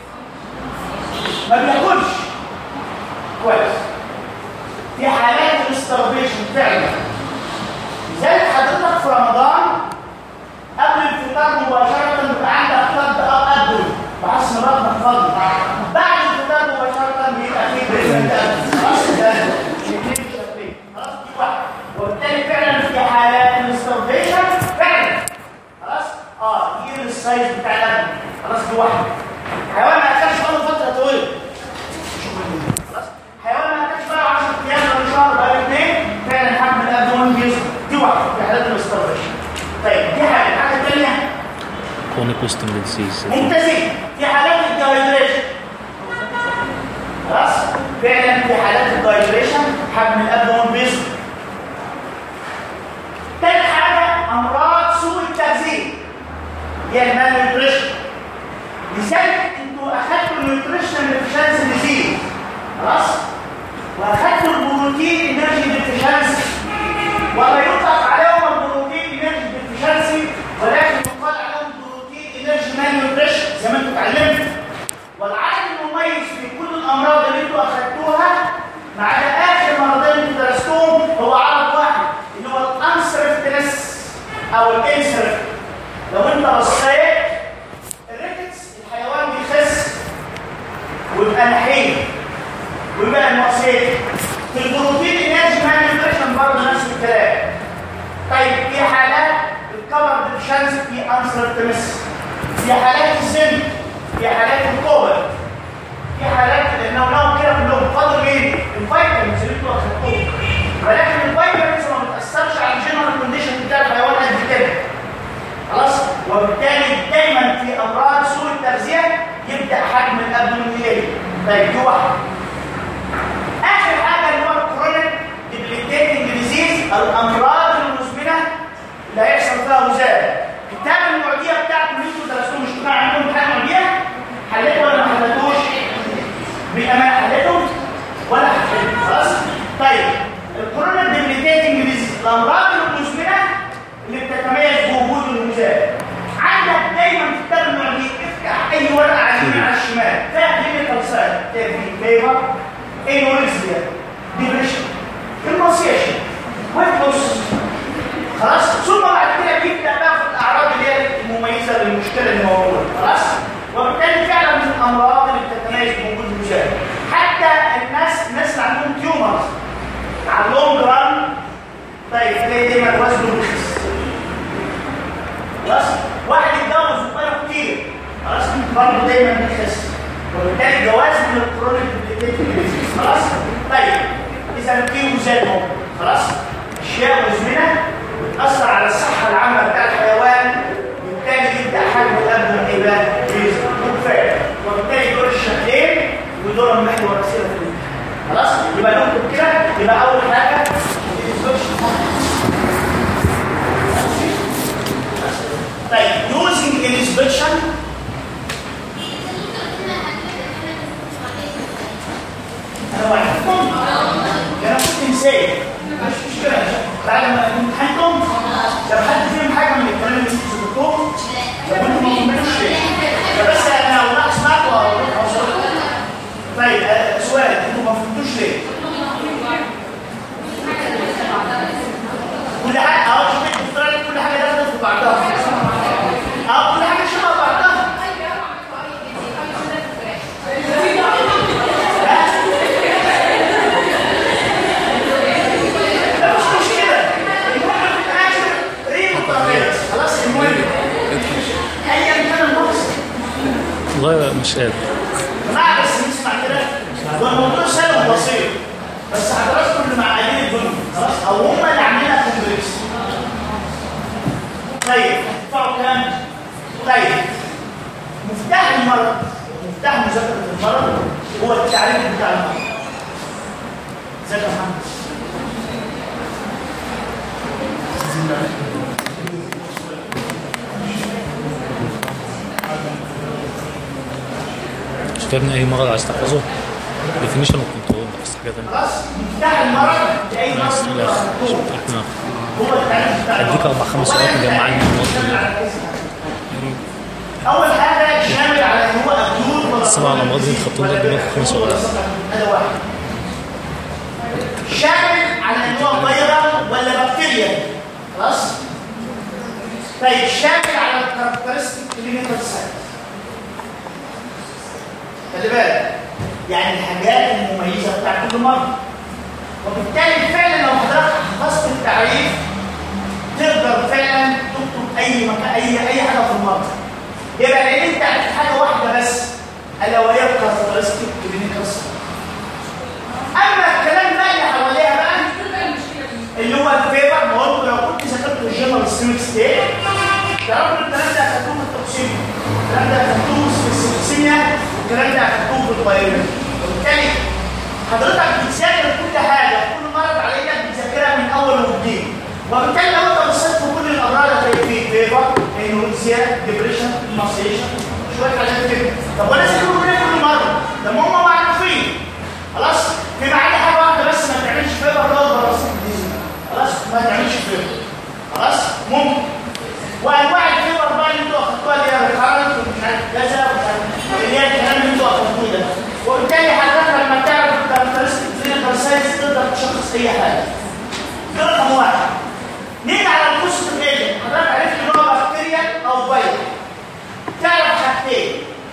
Speaker 1: ما بياكلش كويس في حالات الاستربيشن فعلا لذلك حضرتك في رمضان قبل الفطار مباشرة بيبقى عندك فرد أو أدل بحسن ربنا فضل بعد الفطار مباشرة بيبقى فيه بريزنت خلاص ده الاثنين شغالين خلاص دي واحدة وبالتالي فعلا في حالات الاستربيشن فعلا خلاص اه يجيب السايز بتاع الأدل خلاص دي واحدة حيوان ما اكلش بقاله فترة طويلة خلاص حيوان ما اكلش بقاله 10 ايام ولا شهر بقاله اثنين فعلا حجم الابدومين بيظهر دي واحدة في حالات الاستربيشن طيب دي حاجة الحاجة الثانية
Speaker 2: chronic wasting disease
Speaker 1: ممتازين في حالات الدايجريشن خلاص فعلا في حالات الدايجريشن حجم الابدومين بيظهر تاني حاجة أمراض سوء التغذية هي المال نيوتريشن لذلك انتوا اخدتوا النيوتريشن ديفيشنسي ديزيز خلاص واخدتوا البروتين انرجي ديفيشنسي ولا يطلق عليهم البروتين انرجي ديفيشنسي ولكن يقال عليهم بروتين انرجي مان نيوتريشن زي ما انتوا اتعلمتوا والعدد المميز في كل الامراض اللي انتوا اخدتوها ما عدا اخر مرضين انتوا درستوهم هو عرض واحد اللي هو الانسرفتنس او الانسرفت لو انت بصيت الريكتس الحيوان بيخس ويبقى نحيف ويبقى المؤسسات في البروتين انرجي مان نيوتريشن برضه نفس الكلام طيب في حالات الكبر ديفشنس في انسرتمس في حالات الزن في حالات الكوبر في حالات النونو كده كلهم فاضل مين؟ الفيتامينز اللي انتوا اخدتوها ولكن الفيتامينز ما بتاثرش على الجنرال كونديشن بتاع الحيوان قد كده خلاص وبالتالي دايما في امراض سوء التغذيه يبدا حجم الابدومين يقل طيب دي واحده اخر حاجه اللي هو الكرونيك ديبليتيتنج ديزيز الامراض المزمنه اللي هيحصل فيها وزاره كتاب المعديه بتاعته اللي انتوا درستوه مش كان عندكم امتحان معديه حليته ولا ما حليتوش بالامان حليته ولا حليته خلاص طيب الكرونيك ديبليتيتنج ديزيز الامراض المزمنه اللي بتتميز بوجود الوزاره عندك دايما في كتاب المعديه افتح اي ورقه على اليمين على الشمال فيها كلينيكال سايد تلاقي فيه فيفر انوركسيا ديبريشن الماسيشن ويت لوس خلاص ثم بعد كده بيبدا بقى في الاعراض اللي هي المميزه للمشكله اللي موجوده خلاص وبالتالي فعلا من الامراض اللي بتتميز بوجود الوزاره حتى الناس الناس اللي عندهم تيومرز على اللونج ران طيب تلاقي دايما وزنه بيخس خلاص واحد اتجوز وبقاله كتير خلاص برضه دايما بيخس وبالتالي من الكرونيك ديبليكيتنج ديزيز خلاص طيب اذا في وزان اهو خلاص اشياء مزمنه بتاثر على الصحه العامه بتاع الحيوان بالتالي يبدا حجم الابن هيبقى مكفايه وبالتالي دول الشكلين ودول المحور الرئيسيه في الامتحان خلاص يبقى نكتب كده يبقى اول حاجه طيب using inspection انا وعدتكم انا كنت نسيت مش مشكله بعد ما امتحنتم لو حد فيهم حاجه من الكلام اللي انتوا ذكرتوه لو انتوا ما كملتوش ليه فبس انا لو ناقص معاكم هوصل طيب آه، سؤال انتوا ما فهمتوش ليه؟ كل حاجه اه شوف الدكتوره كل حاجه دخلت في بعضها اه كل حاجه شبه بعضها لا مش مشكله المهم في الاخر ريم وطريقه خلاص المهم ايا كان المقصد
Speaker 2: والله مش قادر
Speaker 1: جماعه بس نسمع كده هو الموضوع سهل وبسيط بس حضراتكم اللي معقدين الدنيا خلاص او هم اللي عاملينها كومبلكس طيب هتدفعوا كام؟ طيب مفتاح المرض مفتاح مذاكره المرض هو التعريف بتاع المرض ازيك يا محمد؟
Speaker 2: مش فاهم اي مرض عايز تحفظه definition وكنترول بس حاجه ثانيه
Speaker 1: خلاص مفتاح المرض لاي مرض
Speaker 2: بس
Speaker 1: انتوا
Speaker 2: لا
Speaker 1: اخدتوه
Speaker 2: احنا
Speaker 1: هو التعريف بتاع
Speaker 2: هديك
Speaker 1: المرض.
Speaker 2: أربع خمس سؤال
Speaker 1: أولاً
Speaker 2: مجمعين من المواد
Speaker 1: التعريف
Speaker 2: كلها.
Speaker 1: على اسم. اول حاجه شامل على ان هو اكيوت ولا
Speaker 2: السبع الأمراض اللي خدتهم دول دول خمس ورقات.
Speaker 1: هذا واحد شامل على ان هو فيروس ولا بكتيريا خلاص طيب شامل على الكاركترستيك كلينيكال ساينس خلي بالك يعني الحاجات المميزه بتاع كل مرض وبالتالي فعلا لو حضرتك حفظت التعريف تقدر فعلا تكتب اي مكان اي اي حاجه في المرض يبقى لان انت عرفت حاجه واحده بس الا وهي الكاركترستيك كلينيكال ساينس اما الكلام بقى اللي حواليها بقى اللي هو الفيبر ما هو لو كنت ذاكرت الجنرال سيميك ستيت تعرفوا الكلام ده اخدتوه في التقسيم الكلام ده اخدتوه في السيميا والكلام ده اخدتوه في البايولوجي وبالتالي حضرتك بتذاكر كل حاجه كل مرض عليك بتذاكرها من اول وجديد وبالتالي لو انت بصيت في كل الامراض هتلاقي فيه فيبر انوركسيا ديبريشن ماسيشن شويه حاجات كده طب وانا ذاكرهم كده كل مره طب ما هم معروفين خلاص في معايا حاجه واحده بس ما تعملش فيبر لو درست خلاص ما تعملش فيبر خلاص ممكن وانواع الفيبر بقى اللي انتوا اخدتوها اللي هي ريكارنت ومش عارف كذا ومش عارف اللي هي الكلام اللي انتوا اخدتوه ده وبالتالي حضرتك لما تعرف الكاركترستيك كلينيكال ساينس تقدر تشخص اي حاجه ده رقم واحد نيجي على البوست ايجنت حضرتك عرفت ان هو بكتيريا او فيروس تعرف حاجتين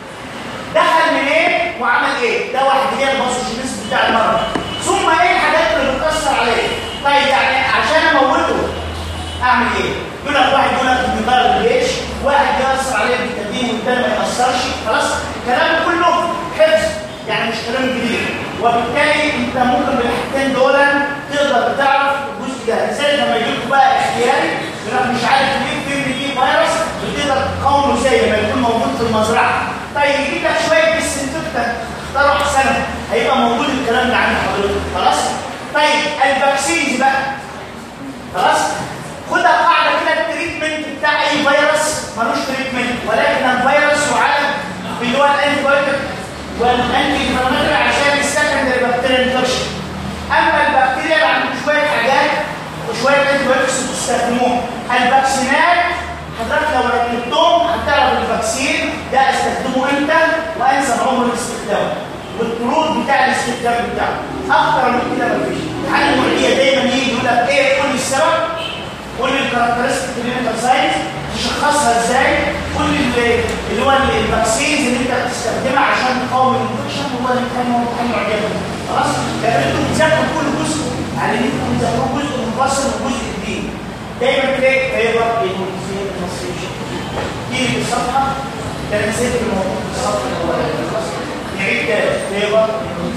Speaker 1: دخل من ايه وعمل ايه ده واحد اللي هي الباثوجينيس بتاع المرض ثم ايه الحاجات اللي بتاثر عليه طيب يعني عشان اموته اعمل ايه يقول لك واحد يقول لك بيغير الجيش واحد ياثر عليه بالتدين والتاني ما ياثرش خلاص الكلام كله حفظ يعني مش كلام جديد وبالتالي انت ممكن بالحاجتين دول تقدر تعرف الجزء ده ازاي لما يجيب بقى اختياري يقول لك مش عارف ليه في بيجي فيروس بتقدر تقاومه زي ما يكون موجود في المزرعه طيب يجيب لك شويه ديسنفكتنت اختاروا احسنها هيبقى موجود الكلام ده عند حضرتك خلاص طيب الفاكسينز بقى خلاص خدها قاعده كده التريتمنت بتاع اي فيروس ملوش تريتمنت ولكن الفيروس يعالج اللي هو الانتي بايوتيك والانتي انفلاماتوري عشان السكندري بكتيريا انفكشن اما البكتيريا اللي عندهم شويه حاجات وشويه انتي بايوتكس بتستخدموها الفاكسينات حضرتك لو ركبتهم هتعرف الفاكسين ده استخدمه امتى وانسب عمر الاستخدام والطرود بتاع الاستخدام بتاعه اكتر من كده مفيش الحاله المعديه دايما يجي يقول لك ايه قول لي السبب قول لي الكاركترستيك كلينيكال ساينس تشخصها ازاي قول لي اللي- اللي هو الفاكسينز اللي انت بتستخدمها عشان تقاوم الانفكشن هو اللي كان هو الحل معجبه خلاص لان انتوا بتذاكروا كل جزء يعني انتوا بتذاكروا جزء منفصل وجزء جديد دايما تلاقي فيبر انوركسيا ماسيشن تيجي في الصفحه ده نسيت الموضوع في الصفحه الاولانيه خلاص نعيد التالت فيبر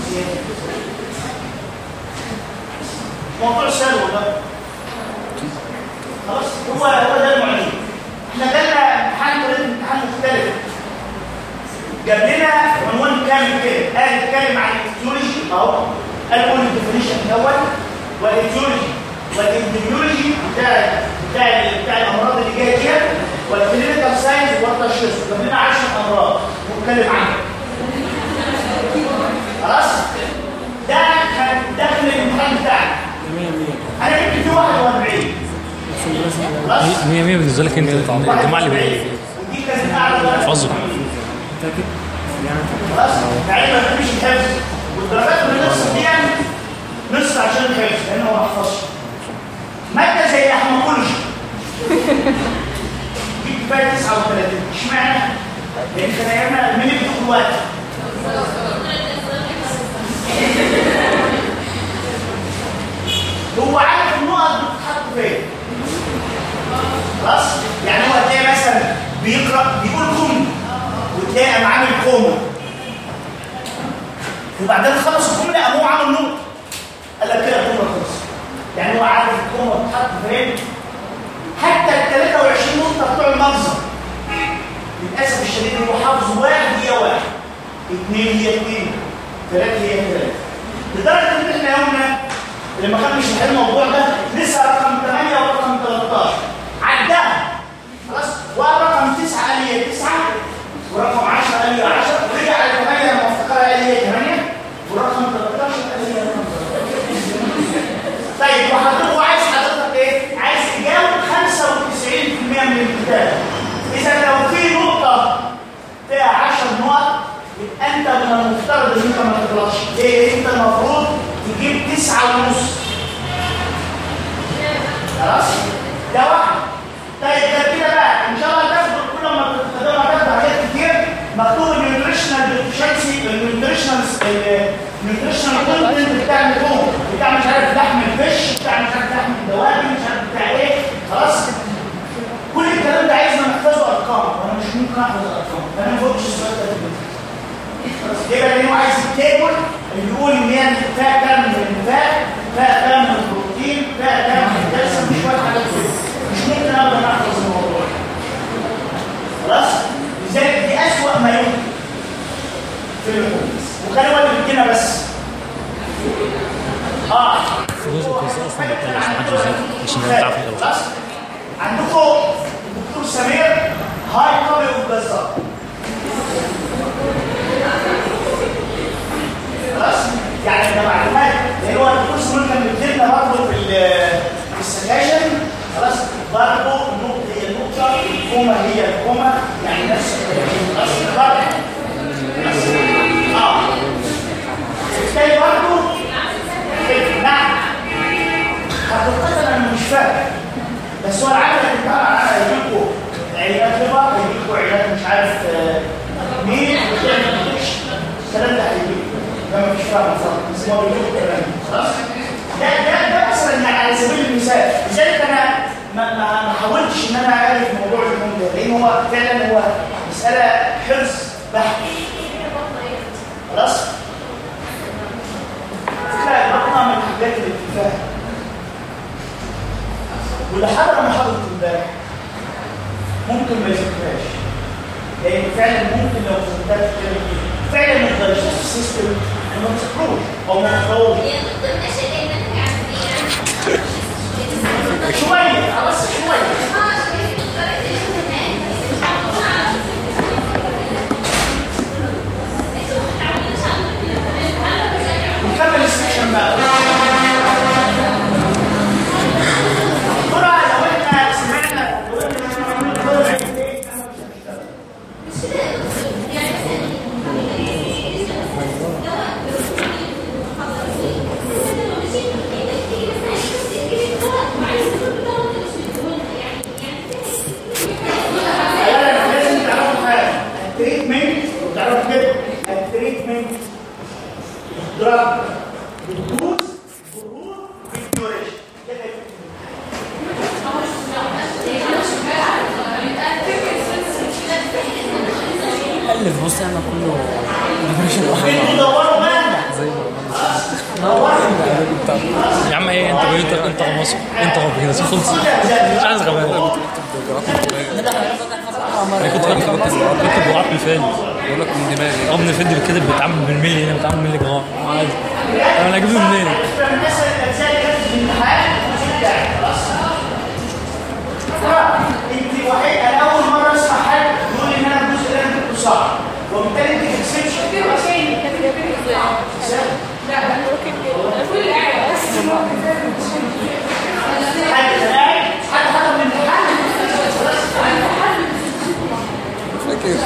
Speaker 1: موضوع سهل والله خلاص هو هو ده المعلم احنا جالنا امتحان طريقه امتحان مختلف جاب لنا عنوان كامل كده قال اتكلم عن الايتيولوجي اهو قال قول الديفينيشن الاول والايتيولوجي والانديميولوجي بتاع بتاع بتاع الامراض اللي جايه ديت والكلينيكال ساينس والتشخيص جاب لنا 10 امراض ونتكلم عنها خلاص ده كان داخل الامتحان بتاعنا انا جبت فيه 41 خلاص
Speaker 2: 100 100 بالنسبه لك انت الجماعه اللي بيقولوا
Speaker 1: ودي كانت اعلى درجه
Speaker 2: احفظه
Speaker 1: خلاص يعني ما فيش حفظ والدرجات من النص دي يعني نص عشان الحفظ لانه ما حفظش ماده زي احمقولوجي دي كفايه 39 اشمعنى؟ لان كان ايامنا مين بتاخد وقت هو عارف النقط بتتحط فين خلاص يعني هو هتلاقي مثلا بيقرا بيقول كوم وتلاقي قام عامل كومه وبعدين خلص الجمله قام هو عامل نقطه قال لك كده الجمله خلصت يعني هو عارف الكومه بتتحط فين حتى ال 23 نقطه بتوع المنظر للاسف الشديد هو حافظ واحد هي واحد اثنين هي اثنين ثلاثه هي ثلاثه لدرجه ان احنا يومنا لما كان بيشرح الموضوع ده لسه رقم 8 ورقم 13 عداها خلاص ورقم 9 قال لي 9 ورقم 10 قال لي 10 ورجع على 8 لما افتكرها قال لي 8 ورقم 13 قال لي رقم 13 طيب وحضرتك هو عايز حضرتك ايه؟ عايز تجاوب 95% من الكتاب اذا لو في نقطه فيها 10 نقط يبقى انت من المفترض ان انت ما تغلطش ليه؟ انت المفروض تجيب تسعة ونص خلاص؟ ده واحد طيب ده كده بقى ان شاء الله تاخد كل ما تتقدم هتاخد حاجات كتير مكتوب النيوتريشنال ديفشنسي النيوتريشنال النيوتريشنال كونتنت بتاع اللحوم بتاع مش عارف لحم الفش بتاع مش عارف لحم الدواجن مش عارف بتاع ايه خلاص كل الكلام ده عايزنا نحفظه ارقام وانا مش ممكن احفظ الارقام انا ما فوقش السؤال ده يبقى لانه عايز التيبل اللي يقول ان هي فيها كام من النفاق فيها كام من البروتين فيها كام من الكالسيوم مش شويه حاجات كده مش ممكن ابدا احفظ الموضوع خلاص لذلك دي اسوأ ما يمكن في اللحوم وكان هو اللي بيدينا بس اه
Speaker 2: جزء كويس اصلا ما بتطلعش محدش يذاكر عشان نرجع في الاول
Speaker 1: خلاص عندكم الدكتور سمير هاي كوبي وجزار خلاص يعني ده معلومات لان هو الدكتور سمير كان بيدينا برضه في ال- في السكاشن خلاص برضه النقطه هي النقطه الكومه هي الكومه يعني نفس الكلام. خلاص برضه خلاص؟ اه بالتالي برضه نعم حقيقة أنا مش فاهم بس هو العادة اللي بتاع على هيجيبوا عيادات ليبر هيجيبوا عيادات مش عارف آه، مين وتعمل بروتكشن الكلام ده هيجيبه ده مفيش فاهم خالص بس هو بيجيبوا الكلام ده خلاص ده ده ده مثلا يعني على سبيل المثال لذلك انا ما ما ما حاولتش ان انا اعرف موضوع اللحوم ده لان هو فعلا هو مساله حفظ بحت خلاص فكره البطنه من الحاجات اللي بتتفهم واللي حضر محاضرة امبارح ممكن ما يذاكرهاش لان فعلا ممكن لو فهمتها تتكلم فيه فعلا ما تقدرش السيستم ما تذكروش او ما تقراوش شويه بس شويه نكمل السكشن بقى بسرعه لو احنا سمعنا لا، لازم تعرفوا حاجه التريتمنت وتعرفوا كده التريتمنت دراج بالدوز بالروح بالديوريشن كده يبقى
Speaker 3: ألف بص أنا كله
Speaker 1: انتوا دوروا بقى
Speaker 2: يا عم ايه انت انت انت غمص انت غمص كده خلص مش عايز غباء انا كنت بكتب بكتب جرعات بالفعل
Speaker 3: بقول لك من دماغي
Speaker 2: ابن الفيديو بيتكتب بيتعمل بالملي هنا بيتعمل ملي جرام عادي انا اجيبه منين؟
Speaker 1: الناس الاجزاء اللي كانت في الامتحان الجزء بتاعي خلاص انت وحيد انا اول مره اسمع حد يقول ان انا الجزء اللي انا كنته صعب وبالتالي انت ما تكسبش حد كان قاعد حد حضر من الامتحان
Speaker 3: فاكر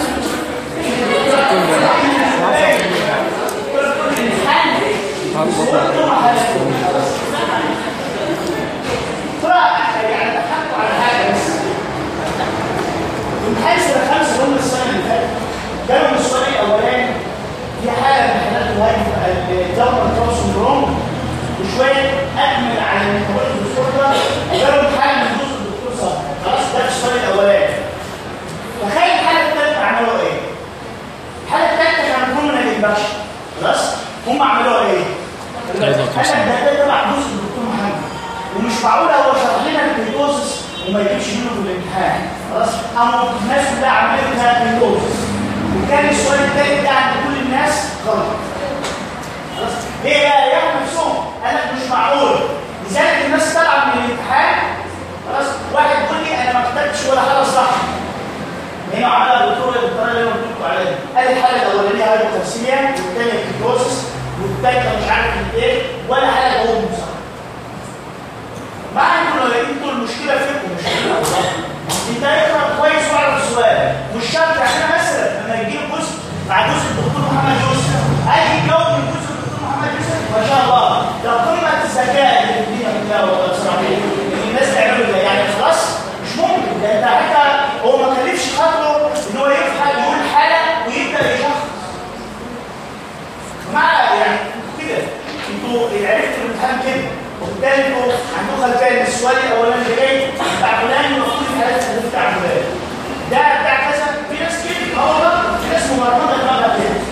Speaker 1: يعني ضحكوا على حاجه بس امتحان سنه خمسه هم السنه اللي فاتت جالهم السؤال الاولاني في حاله من حالات الهايب الدورة الكاو سندروم وشويه اكمل على الميتابوليزم ديسوردر جالهم حاله من جزء الدكتور صبري خلاص ده السؤال الاولاني تخيل الحاله الثالثه عملوا ايه؟ الحاله الثالثه كانوا كلهم من الانبكشن خلاص هم عملوها ايه؟ قال لك ده ده تبع جزء الدكتور محمد ومش معقول هو شرح لنا البيتوسس وما يجيبش منه في الامتحان خلاص قاموا الناس كلها عملوا فيها بيتوسس وكان السؤال الثالث ده عند كل الناس غلط خلاص ليه بقى يعمل نفسهم قال لك مش معقول لذلك الناس طالعه من الامتحان خلاص واحد يقول لي انا ما كتبتش ولا حاجه صح هنا عملها الدكتور الدكتوره اللي انا قلت لكم عليها قال الحاله الاولانيه هايبوكالسيميا والثانيه كيتوسس والثالثه مش عارف ايه ولا حاجه هو صح مع انتوا لو انتوا المشكله فيكم مش فينا انت اقرا كويس واعرف السؤال مش شرط يعني انا مثلا لما يجي لي جزء مع جزء الدكتور محمد يوسف اجي يجاوب من جزء الدكتور محمد يوسف ما شاء الله ده قمه الذكاء اللي في الدنيا كلها والله بصراحه الناس تعملوا ده يعني خلاص مش ممكن ده انت حتى هو ما كلفش خاطره ان هو يفهم يقول حاله ويبدا يشخص مع يعني كده انتوا عرفتوا الامتحان كده وبالتالي انتوا عندكم خلفيه ان السؤال الاولاني اللي جاي بتاع فلان المفروض الحالات اللي بتاع فلان ده بتاع كذا في ناس كده اه والله في ناس مبرمجه دماغها كده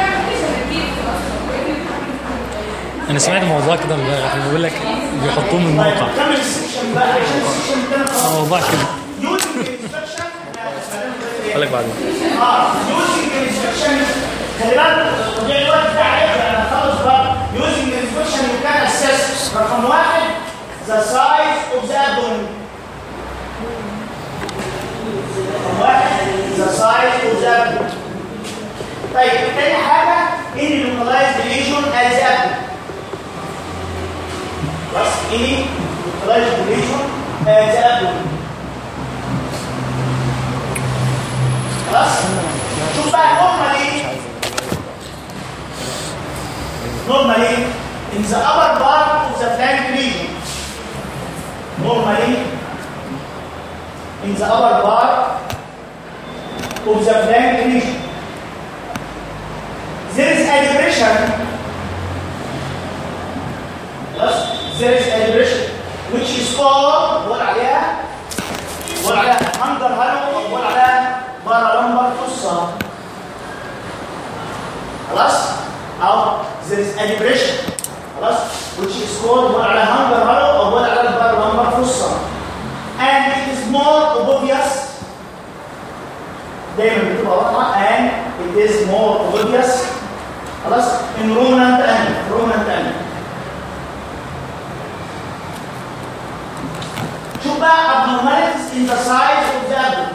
Speaker 2: انا سمعت موضوع كده امبارح بيقول لك بيحطوه من
Speaker 1: طيب
Speaker 2: الموقع
Speaker 1: كمل السكشن بقى عشان السكشن ده
Speaker 2: اه والله كده
Speaker 1: يوزنج الانسبكشن
Speaker 2: اقول لك بعدين
Speaker 1: اه يوزنج الانسبكشن خلي بالك طبيعي الوقت ده عليك انا هخلص بقى يوزنج الانسبكشن يو كان اسس رقم واحد ذا سايز اوف ذا abdomen رقم واحد ذا سايز اوف ذا abdomen طيب تاني حاجه ان localized lesion as abdomen بس ايه localized lesion as abdomen خلاص شوف بقى نورمالي normally in the upper part of the flank region normally in the upper part of the flank region there is a depression yes there is a depression which is called بقول عليها بقول عليها under hollow او بقول عليها paralumbar fossa خلاص او there is a depression خلاص which is called بقول عليها hunger hollow او بقول عليها paralumbar fossa and it is more obvious دايما بتبقى واضحه and it is more obvious خلاص in ruminant animal ruminant animal شوف بقى abnormalities in the size of the abdomen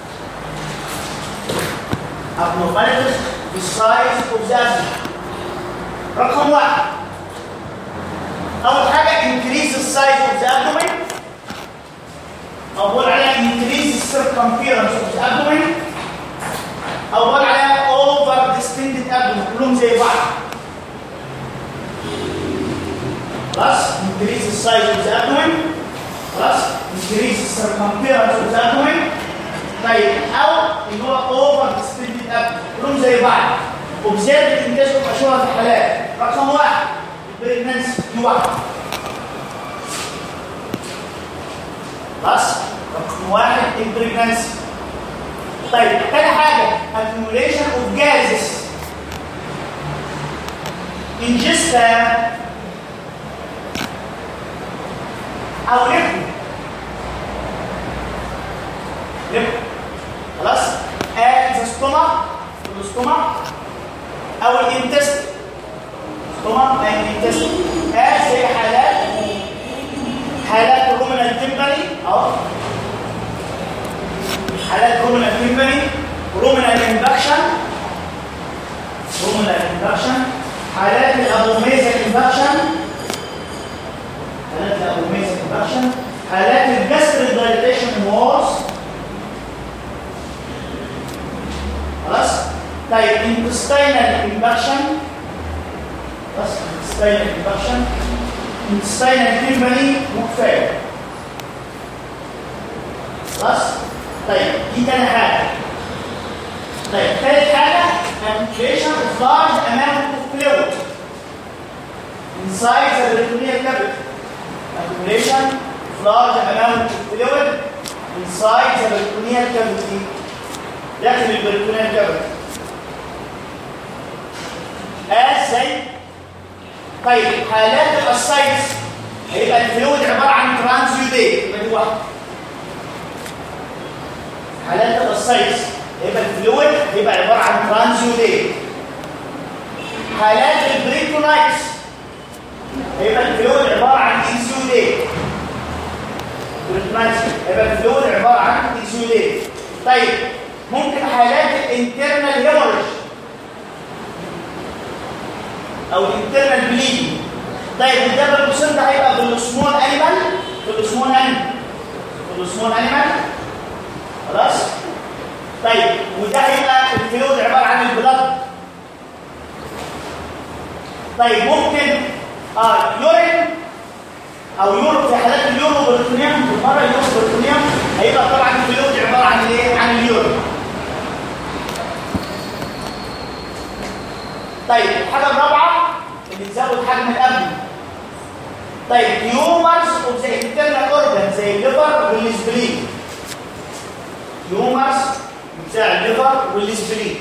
Speaker 1: abnormalities in the size of the abdomen رقم واحد أول حاجة increase the size of the abdomen أو بقول عليها increase the circumference of the abdomen أو بقول عليها over distended abdomen كلهم زي بعض خلاص increase the size of the abdomen خلاص increase the circumference of the abdomen طيب او اللي هو اوفر ديستريبيوت abdomen كلهم زي بعض وبزياده الانجاز والمشهوره في الحالات رقم واحد البريجنانسي دي واحده خلاص رقم واحد البريجنانسي طيب تاني حاجه accumulation of gases انجستا او ليكو ليكو خلاص اد ذا ستومك الستومك او الانتست ستومك او الانتست اد زي حالات حالات الرومنال تمبري اهو حالات رومنال تمبري رومنال انفكشن رومنال انفكشن حالات الابوميزا انفكشن حالات الابوميزا انفكشن حالات الجاستريك دايليتيشن وورز خلاص طيب intestinal infection خلاص intestinal infection intestinal tympani وكفايه خلاص طيب دي تاني حاجه طيب ثالث حاجه accumulation of large amount of fluid inside the peritoneal cavity accumulation of large amount of fluid inside the peritoneal cavity داخل البريتونيال كافيتي ازاي طيب حالات الاسايتس هيبقى الفلويد عباره عن ترانزيوديت يبقى دي واحده حالات الاسايتس هيبقى الفلويد هيبقى عباره عن ترانزيوديت حالات البريتونايتس هيبقى الفلويد عباره عن انسيوديت بريتونايتس هيبقى الفلويد عباره عن انسيوديت طيب ممكن حالات الانترنال هيموريج او الانترنال بليدنج طيب الدبل بوسن ده هيبقى بالسمول انيمال بالسمول انيمال بالسمول انيمال خلاص طيب وده هيبقى الفلويد عباره عن البلاد طيب ممكن اه يورين او يورو في حالات اليورو بريتونيوم بالمره اليورو بريتونيوم هيبقى طبعا الفلويد عباره عن ايه عن اليورو طيب الحاجه الرابعه اللي تزود حجم الابن طيب هيومرز اوف ذا انترنال اورجان زي الليفر والسبلين هيومرز بتاع الليفر والسبلين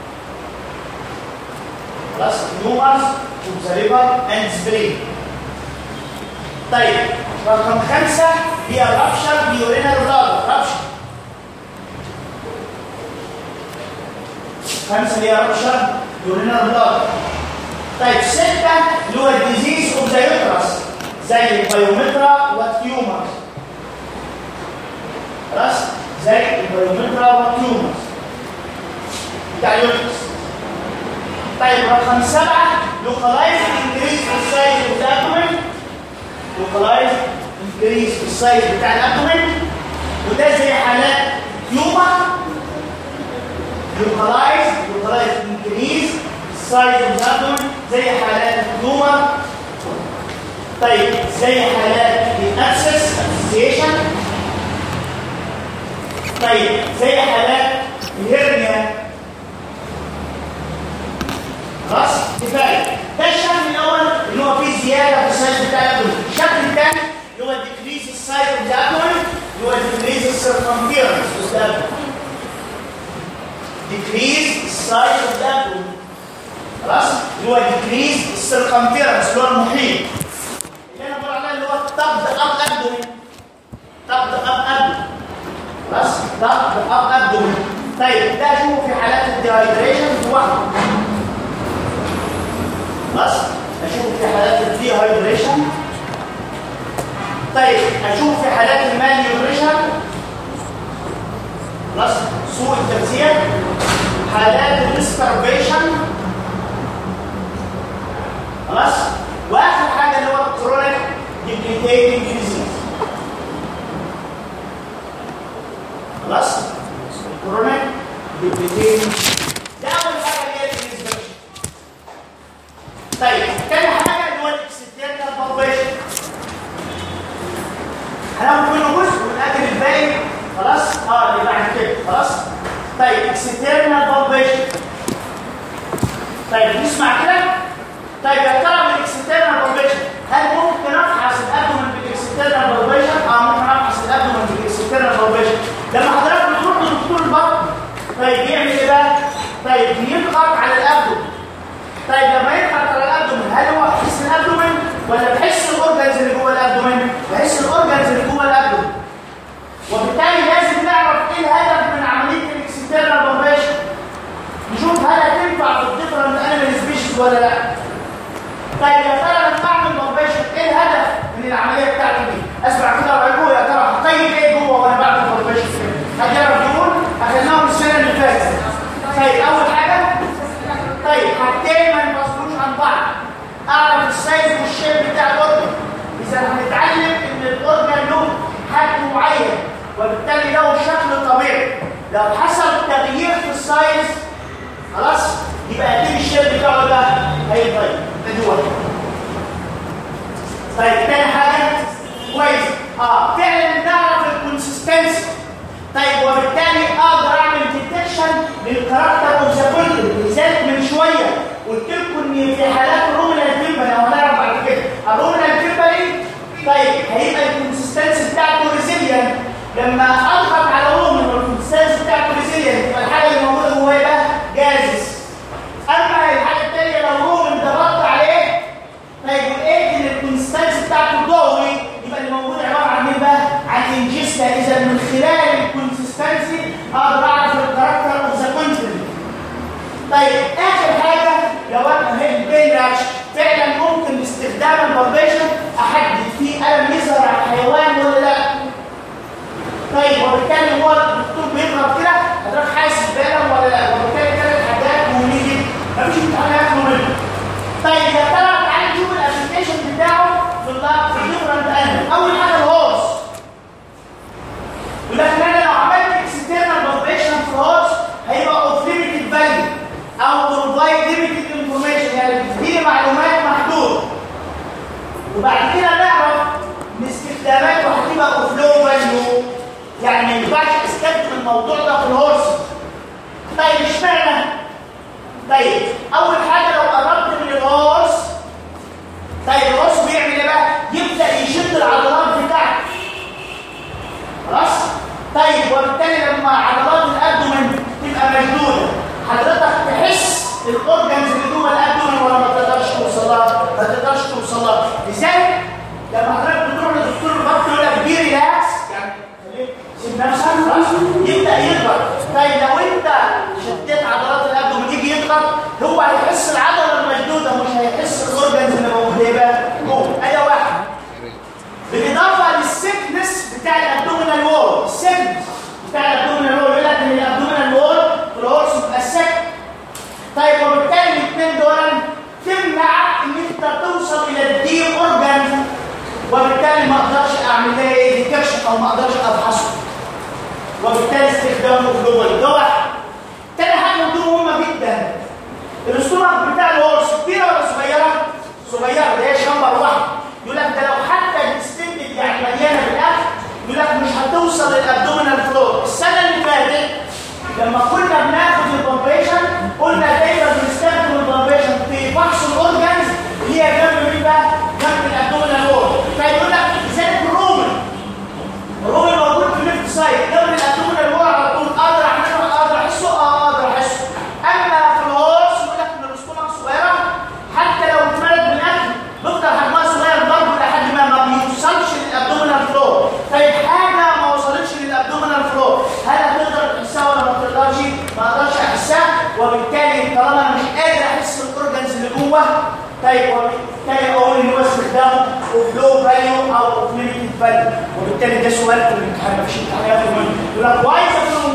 Speaker 1: خلاص هيومرز اوف ذا ليفر اند سبلين طيب رقم خمسة هي رابشر بيورينال بلاد رابشر خمسة هي رابشر بيورينال بلاد طيب ستة اللي هو الديزيز اوف ذا يوترس زي البيومترا والتيومرز خلاص زي البيومترا والتيومرز بتاع اليوترس طيب رقم سبعة لوكالايز انكريز في السايز اوف ذا ابدومين لوكالايز انكريز في السايز بتاع الابدومين وده زي حالات تيومر لوكالايز لوكالايز انكريز السايز اوف ذا ابدومين زي حالات التيومر طيب زي حالات الابسس اسوسيشن طيب زي حالات الهرنيا خلاص كفايه ده الشكل الاول اللي هو فيه زياده في السايز بتاع الابدومين الشكل الثاني اللي هو ديكريز السايز اوف ذا ابدومين اللي هو ديكريز السيركمفيرنس اوف ذا ابدومين ديكريز السايز اوف ذا ابدومين خلاص اللي هو ديكريز السيركمفيرنس اللي هو المحيط اللي انا بقول عليه اللي هو تبدا اب ابدومين تبدا اب ابدومين خلاص تبدا اب ابدومين طيب ده اشوفه في حالات الديهايدريشن لوحده خلاص اشوف في حالات الديهايدريشن طيب اشوف في حالات المال نيوتريشن خلاص سوء التغذيه حالات الاستربيشن خلاص واخر حاجه اللي هو الكرونيك ديبليتيتنج ديزيز خلاص الكرونيك ديبليتيتنج ده اول حاجه اللي هي الانسبكشن طيب تاني حاجه اللي هو الاكسترنال بالبيشن هناخد منه جزء ونأجل الباقي خلاص اه اللي بعد كده خلاص طيب اكسترنال بالبيشن طيب نسمع كده طيب يا ترى بالاكسترنال بالبيشن هل ممكن افحص الابدومن بالاكسترنال بالبيشن اه ممكن افحص الابدومن بالاكسترنال بالبيشن لما حضرتك بتروح لدكتور البطن طيب يعمل ايه بقى طيب يضغط على الابدومن طيب لما يضغط على الابدومن ولا لا طيب يا ترى لما اعمل كومبريشن ايه الهدف من العمليه بتاعتي دي اسمع كده رايكم يا ترى هطيب ايه جوه وانا بعمل كومبريشن حد يعرف يقول اخدناهم السنه اللي فاتت طيب اول حاجه طيب حاجتين ما ينفصلوش عن بعض اعرف السايز والشيب بتاع الاورجن اذا هنتعلم ان الاورجن له حجم معين وبالتالي له شكل طبيعي لو حصل تغيير في السايز خلاص يبقى اكيد الشيب بتاعه ده هيتغير ادي واحد طيب تاني حاجه كويس اه فعلا نعرف الكونسستنسي طيب وبالتالي اقدر اعمل ديتكشن للكاركتر اوف ذا كونتنت لذلك من شويه قلت لكم ان في حالات الرومينال تيمبري او هنعرف بعد كده الرومينال تيمبري طيب هيبقى الكونسستنسي بتاعته ريزيليانت لما اضغط على رومن والكونسستنسي بتاعته ريزيليانت يبقى الحاجه اللي موجوده جواه يبقى جازس اما الحاجه الثانيه لو رومن ضغطت عليه طيب ولقيت ان الكونسستنسي بتاعته ضوئي يبقى اللي موجود عباره عن ايه بقى؟ عن انجستا اذا من خلال الكونسستنسي اقدر اعرف الكاركتر اوف ذا كونتنت طيب اخر حاجه لو انا هي البين رياكشن فعلا ممكن باستخدام البربيشن احدد فيه الم يظهر على الحيوان ولا لا طيب وبالتالي هو الدكتور بيضرب كده حضرتك حاسس بالم ولا لا وبالتالي ثلاث حاجات مهمين جدا مفيش امتحان هياخدوا منه طيب يا ترى تعالى نشوف الابلكيشن بتاعه في الله في ديفرنت انيمال اول حاجه الهورس يقول لك انا لو عملت اكسترنال فايبريشن في الهورس هيبقى اوف ليميتد فاليو او بروفايد ليميتد انفورميشن يعني بتديني معلومات محدوده وبعد كده نعرف ان استخداماته هتبقى اوف لو فاليو يعني ما ينفعش استخدم الموضوع ده في الهورس طيب اشمعنى؟ طيب اول حاجه لو قربت من الهورس طيب الهورس بيعمل ايه بقى؟ يبدا يشد العضلات بتاعته خلاص؟ طيب وبالتالي لما عضلات الابدومن تبقى مشدوده حضرتك تحس الاورجنز اللي جوه الابدومن ولا ما تقدرش توصل لها ما تقدرش توصل لها لذلك لما حضرتك بتروح لدكتور البطن يقول لك بي ريلاكس يعني خليك سيب نفسك خلاص يبدا يضغط طيب لو انت شديت عضلات الابدومن يجي يضغط هو هيحس العضله المشدوده مش هيحس الاورجنز اللي موجوده ايه بقى جوه ادي واحد بالاضافه للسكنس بتاع الابدومينال وول السكنس بتاع الابدومينال وول يقول لك ان الابدومينال وول في الهورس بيبقى سكن طيب وبالتالي الاثنين دول تمنع ان انت توصل الى الدي اورجان وبالتالي ما اقدرش اعمل لها ايه ديتكشن او ما اقدرش ابحثه وبالتالي استخدامه جلوبال ده واحد تاني حاجه ودي مهمه جدا الاستومك بتاع الهورس كبيره ولا صغيره؟ صغيره ده هي شمبر واحد يقول لك ده لو حتى ديستندد يعني مليانه بالاكل يقول لك مش هتوصل للابدومينال فلور السنه اللي فاتت لما كنا بناخد البامبيشن قلنا دايما بنستخدم البامبيشن في فحص الاورجنز اللي هي جنب مين بقى؟ جنب الابدومينال وول فيقول لك لذلك الرومن الرومن موجود في الليفت سايد جنب الابدومينال وول على طول اقدر اعمله اقدر احسه اه اقدر احسه اما في الهورس يقول لك ان الاستومك صغيره حتى لو اتملت بالاكل بيفضل حجمها صغير برضه لحد ما ما بيوصلش للابدومينال فلور طيب حاجه ما وصلتش للابدومينال فلور هل هتقدر تحسها ولا ما تقدرش؟ ما اقدرش احسها وبالتالي طالما انا مش قادر احس الاورجنز اللي جوه طيب وبالتالي اقول ان هو استخدامه اوف لو فاليو او اوف ليميتد فاليو وبالتالي ده سؤال في الامتحان مفيش امتحان ياخد منه يقول لك واي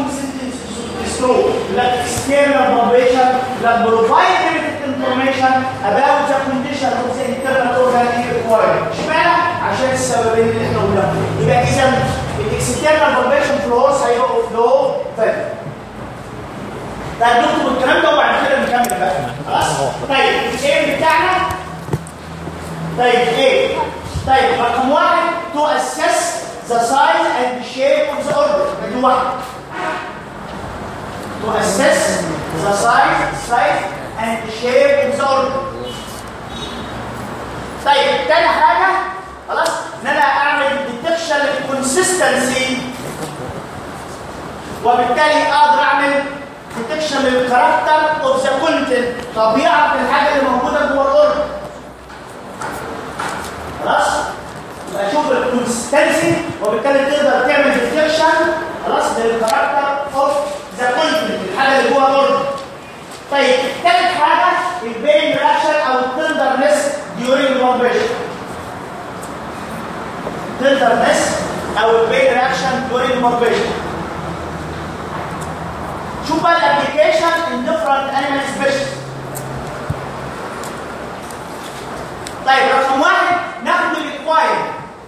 Speaker 1: through like external vibration that provide limited information about the condition of the internal organ required. اشمعنى؟ عشان السببين اللي احنا قلناهم. يبقى اذا الاكسترنال فايبريشن فلوس هيبقى فلو فاليو. طيب نكتب الكلام ده وبعد كده نكمل بقى. خلاص؟ طيب الايه بتاعنا طيب ايه؟ طيب رقم واحد to assess the size and the shape of the organ. دي واحد. to assess the size, size and the shape of the organ. طيب تاني حاجة خلاص ان انا اعمل ديتكشن للكونسستنسي وبالتالي اقدر اعمل ديتكشن للكاركتر اوف ذا كونتنت طبيعة الحاجة اللي موجودة جوه الاورجن. خلاص؟ يبقى اشوف الكونسستنسي وبالتالي تقدر تعمل ديتكشن خلاص للكاركتر اوف ذا كونتنت الحاجه اللي جوه الاورجن طيب ثالث حاجه البين رياكشن وبين رياكشن during بالبيشن شوف بقى الابلكيشن in different animal species طيب رقم واحد ناخد الاكواير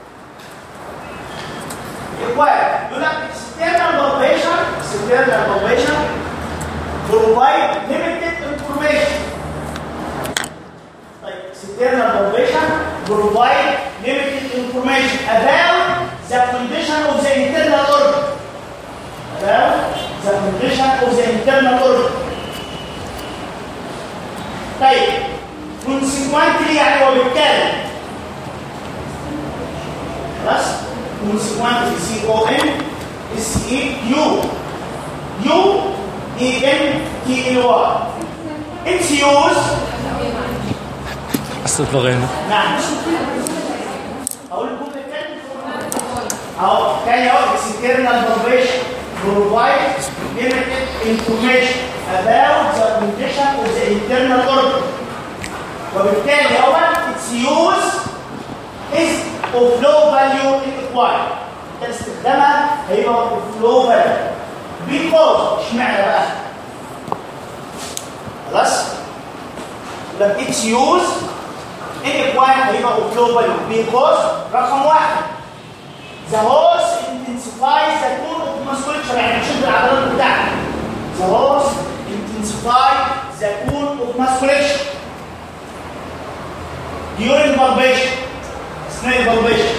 Speaker 1: الاكواير يقول لك external palpation external palpation provide limited information طيب external palpation provide limited information about the condition of the internal organ about the condition of the internal organ طيب consequently يعني وبالتالي خلاص consequently C O N S E U U E N T L Y its use
Speaker 2: استطلغينا
Speaker 1: نعم اقول لكم الكلمه اهو كان اهو external validation provide limited information about the condition of the internal organ وبالتالي هو its use is of low value in acquired ده استخدامها هيبقى of low value because اشمعنى بقى خلاص يبقى its use in acquired هيبقى of low value because رقم واحد the horse intensifies the tone of musculature يعني بيشد العضلات بتاعته the horse intensifies the tone of musculature during palpation اثناء البالبيشن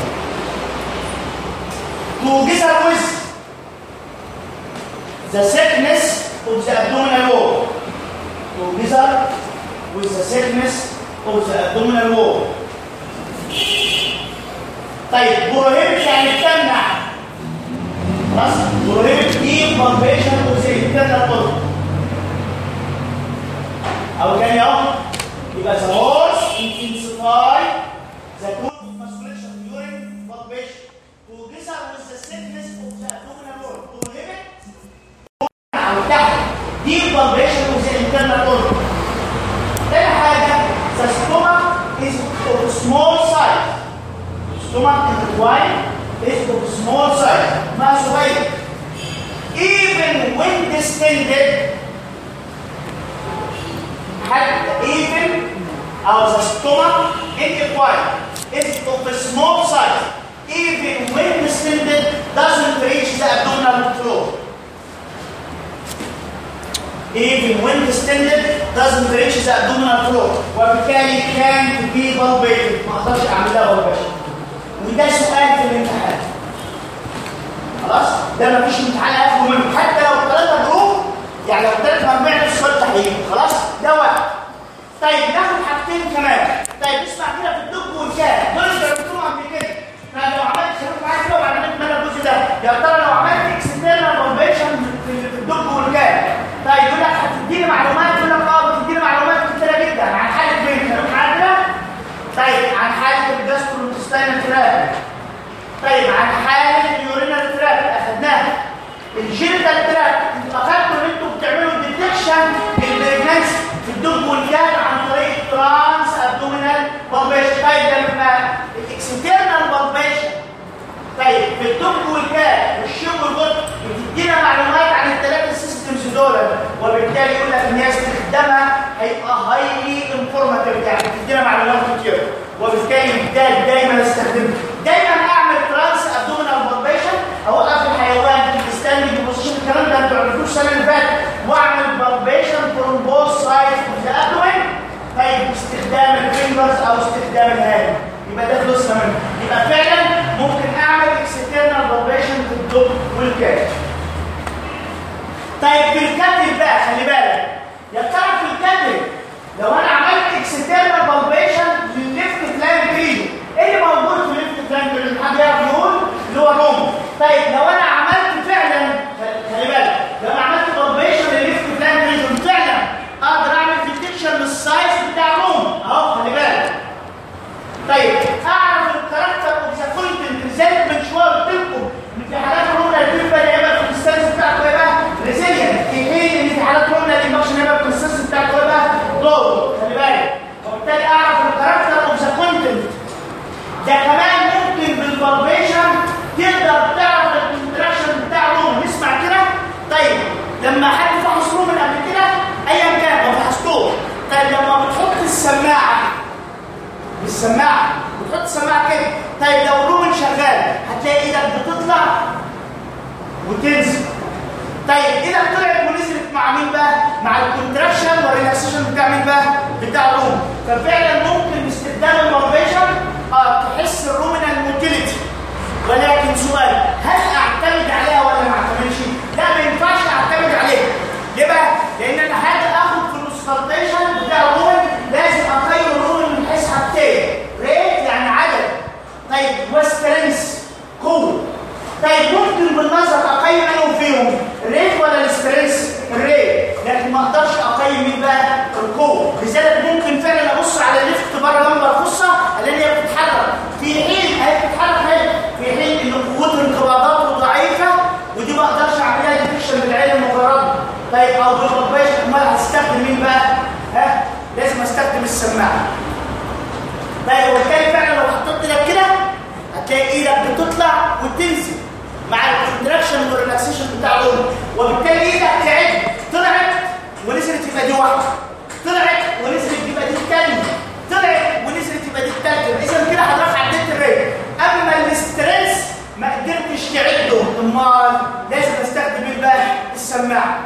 Speaker 1: together with the thickness of the abdominal wall together with the thickness of the abdominal wall طيب بروهيبت يعني تمنع خلاص بروهيبت دي بالبيشن of the internal organ او كان يوم يبقى the horse intensify the tone of musculature during palpation together with the thickness of the abdominal wall prohibit على تحت دي palpation of the internal organ تاني حاجة the stomach is of small size stomach in the wine is of small size ما صغير even when distended حتى even our stomach in the wine is of a small size even when distended doesn't reach the abdominal floor even when distended doesn't reach the abdominal floor وبالتالي can't be palpated ما اقدرش اعملها بالبشر وده سؤال في الامتحان خلاص ده مفيش امتحان اخره منه حتى لو ثلاثه جروب يعني لو ثلاثه مجموعه نفس السؤال تحليل خلاص ده واحد طيب ناخد حاجتين كمان طيب اسمع كده في الدب والكاف دول اللي جربتهم قبل كده فلو عملت خليك معايا كده وعملت منها الجزء ده يا ترى لو عملت اكسترنال كونفيشن في في الدب والكاف طيب يقول لك هتديني معلومات يقول لك اه بتديني معلومات كتيره جدا عن حاله مين خليك معايا كده طيب عن حاله الجاستروانتستاينال تراك طيب عن حاله اليورينال تراك اخدناها الجينيتال تراك انتوا اخدتوا ان انتوا بتعملوا ديتكشن للبريجنانسي في الدب والكاد عن طريق ترانس ابدومينال بالبيشن طيب لما الاكسترنال بالبيشن طيب في الدب والكاد والشم والبط بتدينا معلومات عن الثلاثه سيستمز دول وبالتالي يقول لك ان هي استخدامها هيبقى هايلي انفورماتيف يعني بتدينا معلومات كتير وبالتالي ده دايما استخدمه دايما اعمل ترانس ابدومينال بالبيشن اوقف الحيوان في الستاندنج بوزيشن الكلام ده انتوا عرفتوه السنه اللي فاتت واعمل بالبيشن فروم بوث سايدز اوف ذا ابدومين طيب باستخدام الفينجرز او استخدام الهاند يبقى ده فلوسنا منه يبقى فعلا ممكن اعمل اكسترنال بالبيشن في الدب والكاتب طيب في الكاتب بقى خلي بالك يا ترى في الكاتب لو انا عملت اكسترنال بالبيشن للليفت فلانك ريجن ايه اللي موجود في الليفت فلانك ريجن حد يعرف يقول اللي هو الروم طيب لو انا عملت فعلا خلي بالك لو انا عملت بالبيشن للليفت فلانك ريجن فعلا اقدر اعمل ديتكشن للسايز بتاع الروم اهو خلي بالك طيب اعرف الكاركتر اوف ذا كونتنت ازاي من شويه قلت لكم ان في حالات رومنا الفيفا اللي هيبقى في الكونسستنس بتاعته هيبقى ريزيلينت في حين ان في حالات رومنا الانفكشن هيبقى في الكونسستنس بتاعته هيبقى لو خلي بالك وبالتالي اعرف الكاركتر اوف ذا كونتنت ده كمان ممكن بالبالبيشن تقدر لما حد فحص رومن قبل كده ايا كان ما فحصتوش طيب لما بتحط السماعه بالسماعه بتحط السماعه كده طيب لو الرومن شغال هتلاقي ايدك بتطلع وتنزل طيب ايدك طلعت ونزلت مع مين بقى؟ مع الكونتراكشن والريلاكسيشن بتاع مين بقى؟ بتاع الروم ففعلا ممكن باستخدام الموفيشن اه تحس الرومينال موتيليتي ولكن سؤال هل اعتمد عليها ولا ما اعتمدش؟ لا ما ينفعش اعتمد عليها ليه بقى؟ لان انا هاجي اخد في الانستلتيشن بتاع الرومن لازم اقيم الرومن من حيث حاجتين ريت يعني عدد طيب وسترنس قوه طيب ممكن بالنظر اقيم انه فيهم الريت ولا الستريس الريت لكن ما اقدرش اقيم مين بقى القوه لذلك ممكن فعلا ابص على الليفت بره لمبه الخصه الاقي هي بتتحرك في حين هي بتتحرك هي في حين ان قوه انقباضاته ضعيفه ودي ما اقدرش اعملها ديتكشن بالعين المجرده طيب او بالبايش امال هستخدم مين بقى ها لازم استخدم السماعه طيب وبالتالي فعلا لو حطيت لك كده هتلاقي ايدك بتطلع وتنزل مع الكونتراكشن والريلاكسيشن بتاع الام وبالتالي ايدك تعد طلعت ونزلت يبقى دي واحده طلعت ونزلت يبقى دي الثانيه طلعت ونزلت يبقى دي الثالثه اذا كده حضرتك عديت الريت اما الاستريس ما قدرتش تعده امال لازم استخدم ايه بقى السماعه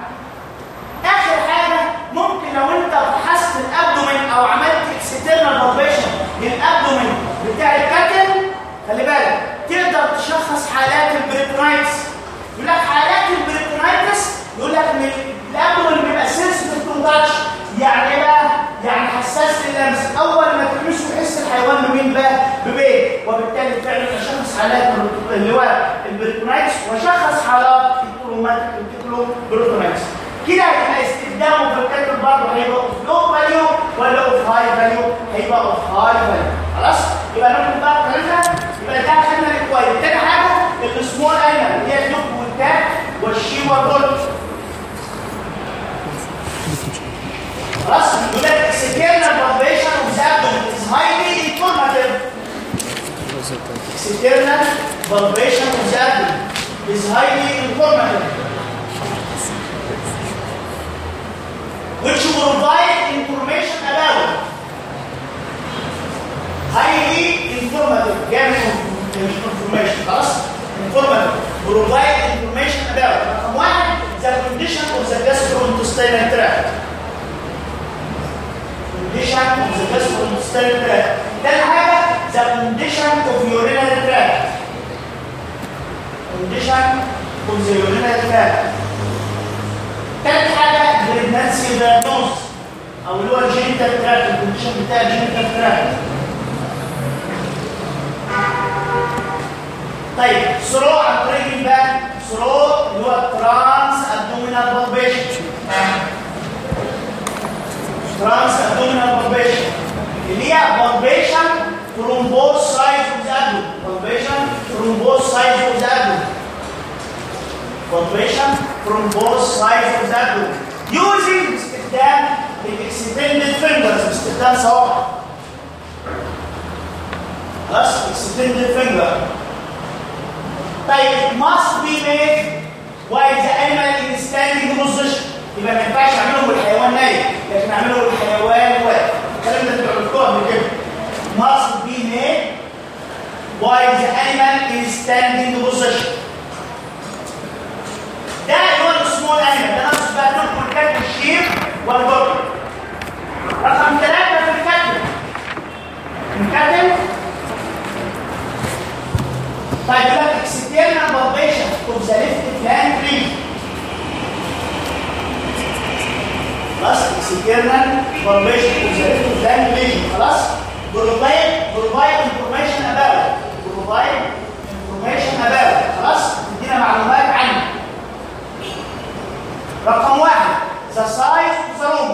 Speaker 1: اخر حاجه ممكن لو انت فحصت الابدومين او عملت اكسترنال بالبيشن للابدومين بتاع الكاتل خلي بالك تقدر تشخص حالات البريتونايتس يقول لك حالات البريتونايتس يقول لك ان الابدومين بيبقى سنسيتيف تو تاتش يعني ايه بقى؟ يعني حساس لللمس اول ما تلمسه يحس الحيوان بمين بقى؟ ببيت وبالتالي فعلا اشخص حالات اللي هو البريتونايتس واشخص حالات الكروماتيك الكروماتيك كده هيبقى استخدامه في الكاتب برضه هيبقى اوف لو فاليو ولا اوف هاي فاليو هيبقى اوف هاي فاليو خلاص يبقى ناخد بقى الكلام يبقى ده خدنا الكويس تاني حاجه السمول انيمال اللي هي الدب والكات والشي والبولت خلاص يقول لك external valvation of the abdomen is highly informative external valvation of the abdomen is highly informative which provide information about highly informative جامد information خلاص informative provide information about رقم واحد the condition of the gastrointestinal tract condition of the gastrointestinal tract تاني حاجة the condition of urinary tract condition of the urinary tract تالت حاجة بريجنانسي دايجنوز أو اللي هو الجينيتال تراك الكونديشن بتاع الجينيتال تراك طيب سرو عن طريق مين بقى؟ سرو اللي هو ترانس ابدومينال بالبيشن ترانس ابدومينال بالبيشن اللي هي بالبيشن from both sides of the abdomen بالبيشن from both sides of the abdomen بالبيشن from both sides of the abdomen using باستخدام الاكستندد فينجرز باستخدام صوابع خلاص extended finger طيب must be made while the animal in standing position يبقى ما ينفعش اعمله بالحيوان نايم لكن اعمله بالحيوان واقف الكلام ده انتوا عرفتوه قبل كده must be made while the animal in standing position ده اللي هو السمول انيمال ده نفس بقى تدخل كتف الشير والبطن رقم ثلاثة في الكتف الكتف طيب يقول لك external valvation of the left flank region خلاص external valvation of the left flank region خلاص provide provide information about provide information about خلاص تدينا معلومات عنه رقم واحد the size of the room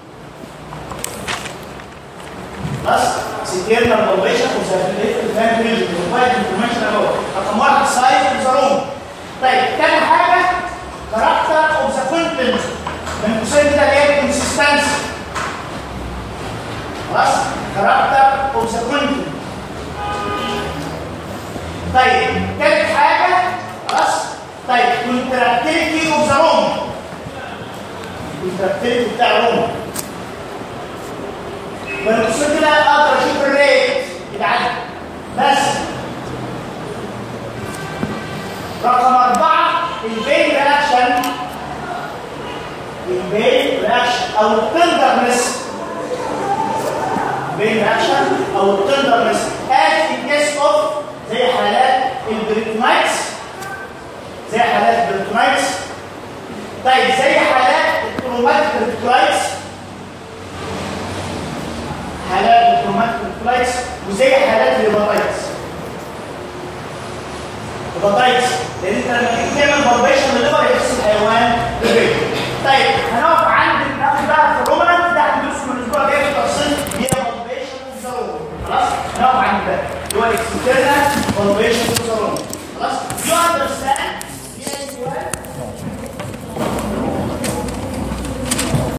Speaker 1: خلاص external valvation of the left flank region provide information about رقم واحد size of the room طيب تاني حاجة character of the content من قوسين كده اللي هي consistency خلاص character of the content طيب تالت حاجة خلاص طيب contractility of the room الكونتراكتيليتي بتاع الروم بالقصه كده اقدر اشوف الريت بتاعتي بس رقم أربعة البين رياكشن البين رياكشن أو التندرنس بين رياكشن أو التندرنس as in case of زي حالات البريتونايتس زي حالات البريتونايتس طيب زي حالات التروماتيك بريتونايتس حالات التروماتيك بريتونايتس وزي حالات الهيباتايتس هيباتايتس لان انت لما تيجي تعمل بالبيشن للليفر يحس الحيوان بالبيت طيب هنقف عند ناخد بقى في الرومنانت ده هندرسه من الاسبوع الجاي في التفصيل هي بالبيشن والزروم خلاص هنقف عند ده اللي هو الاكسترنال بالبيشن والزروم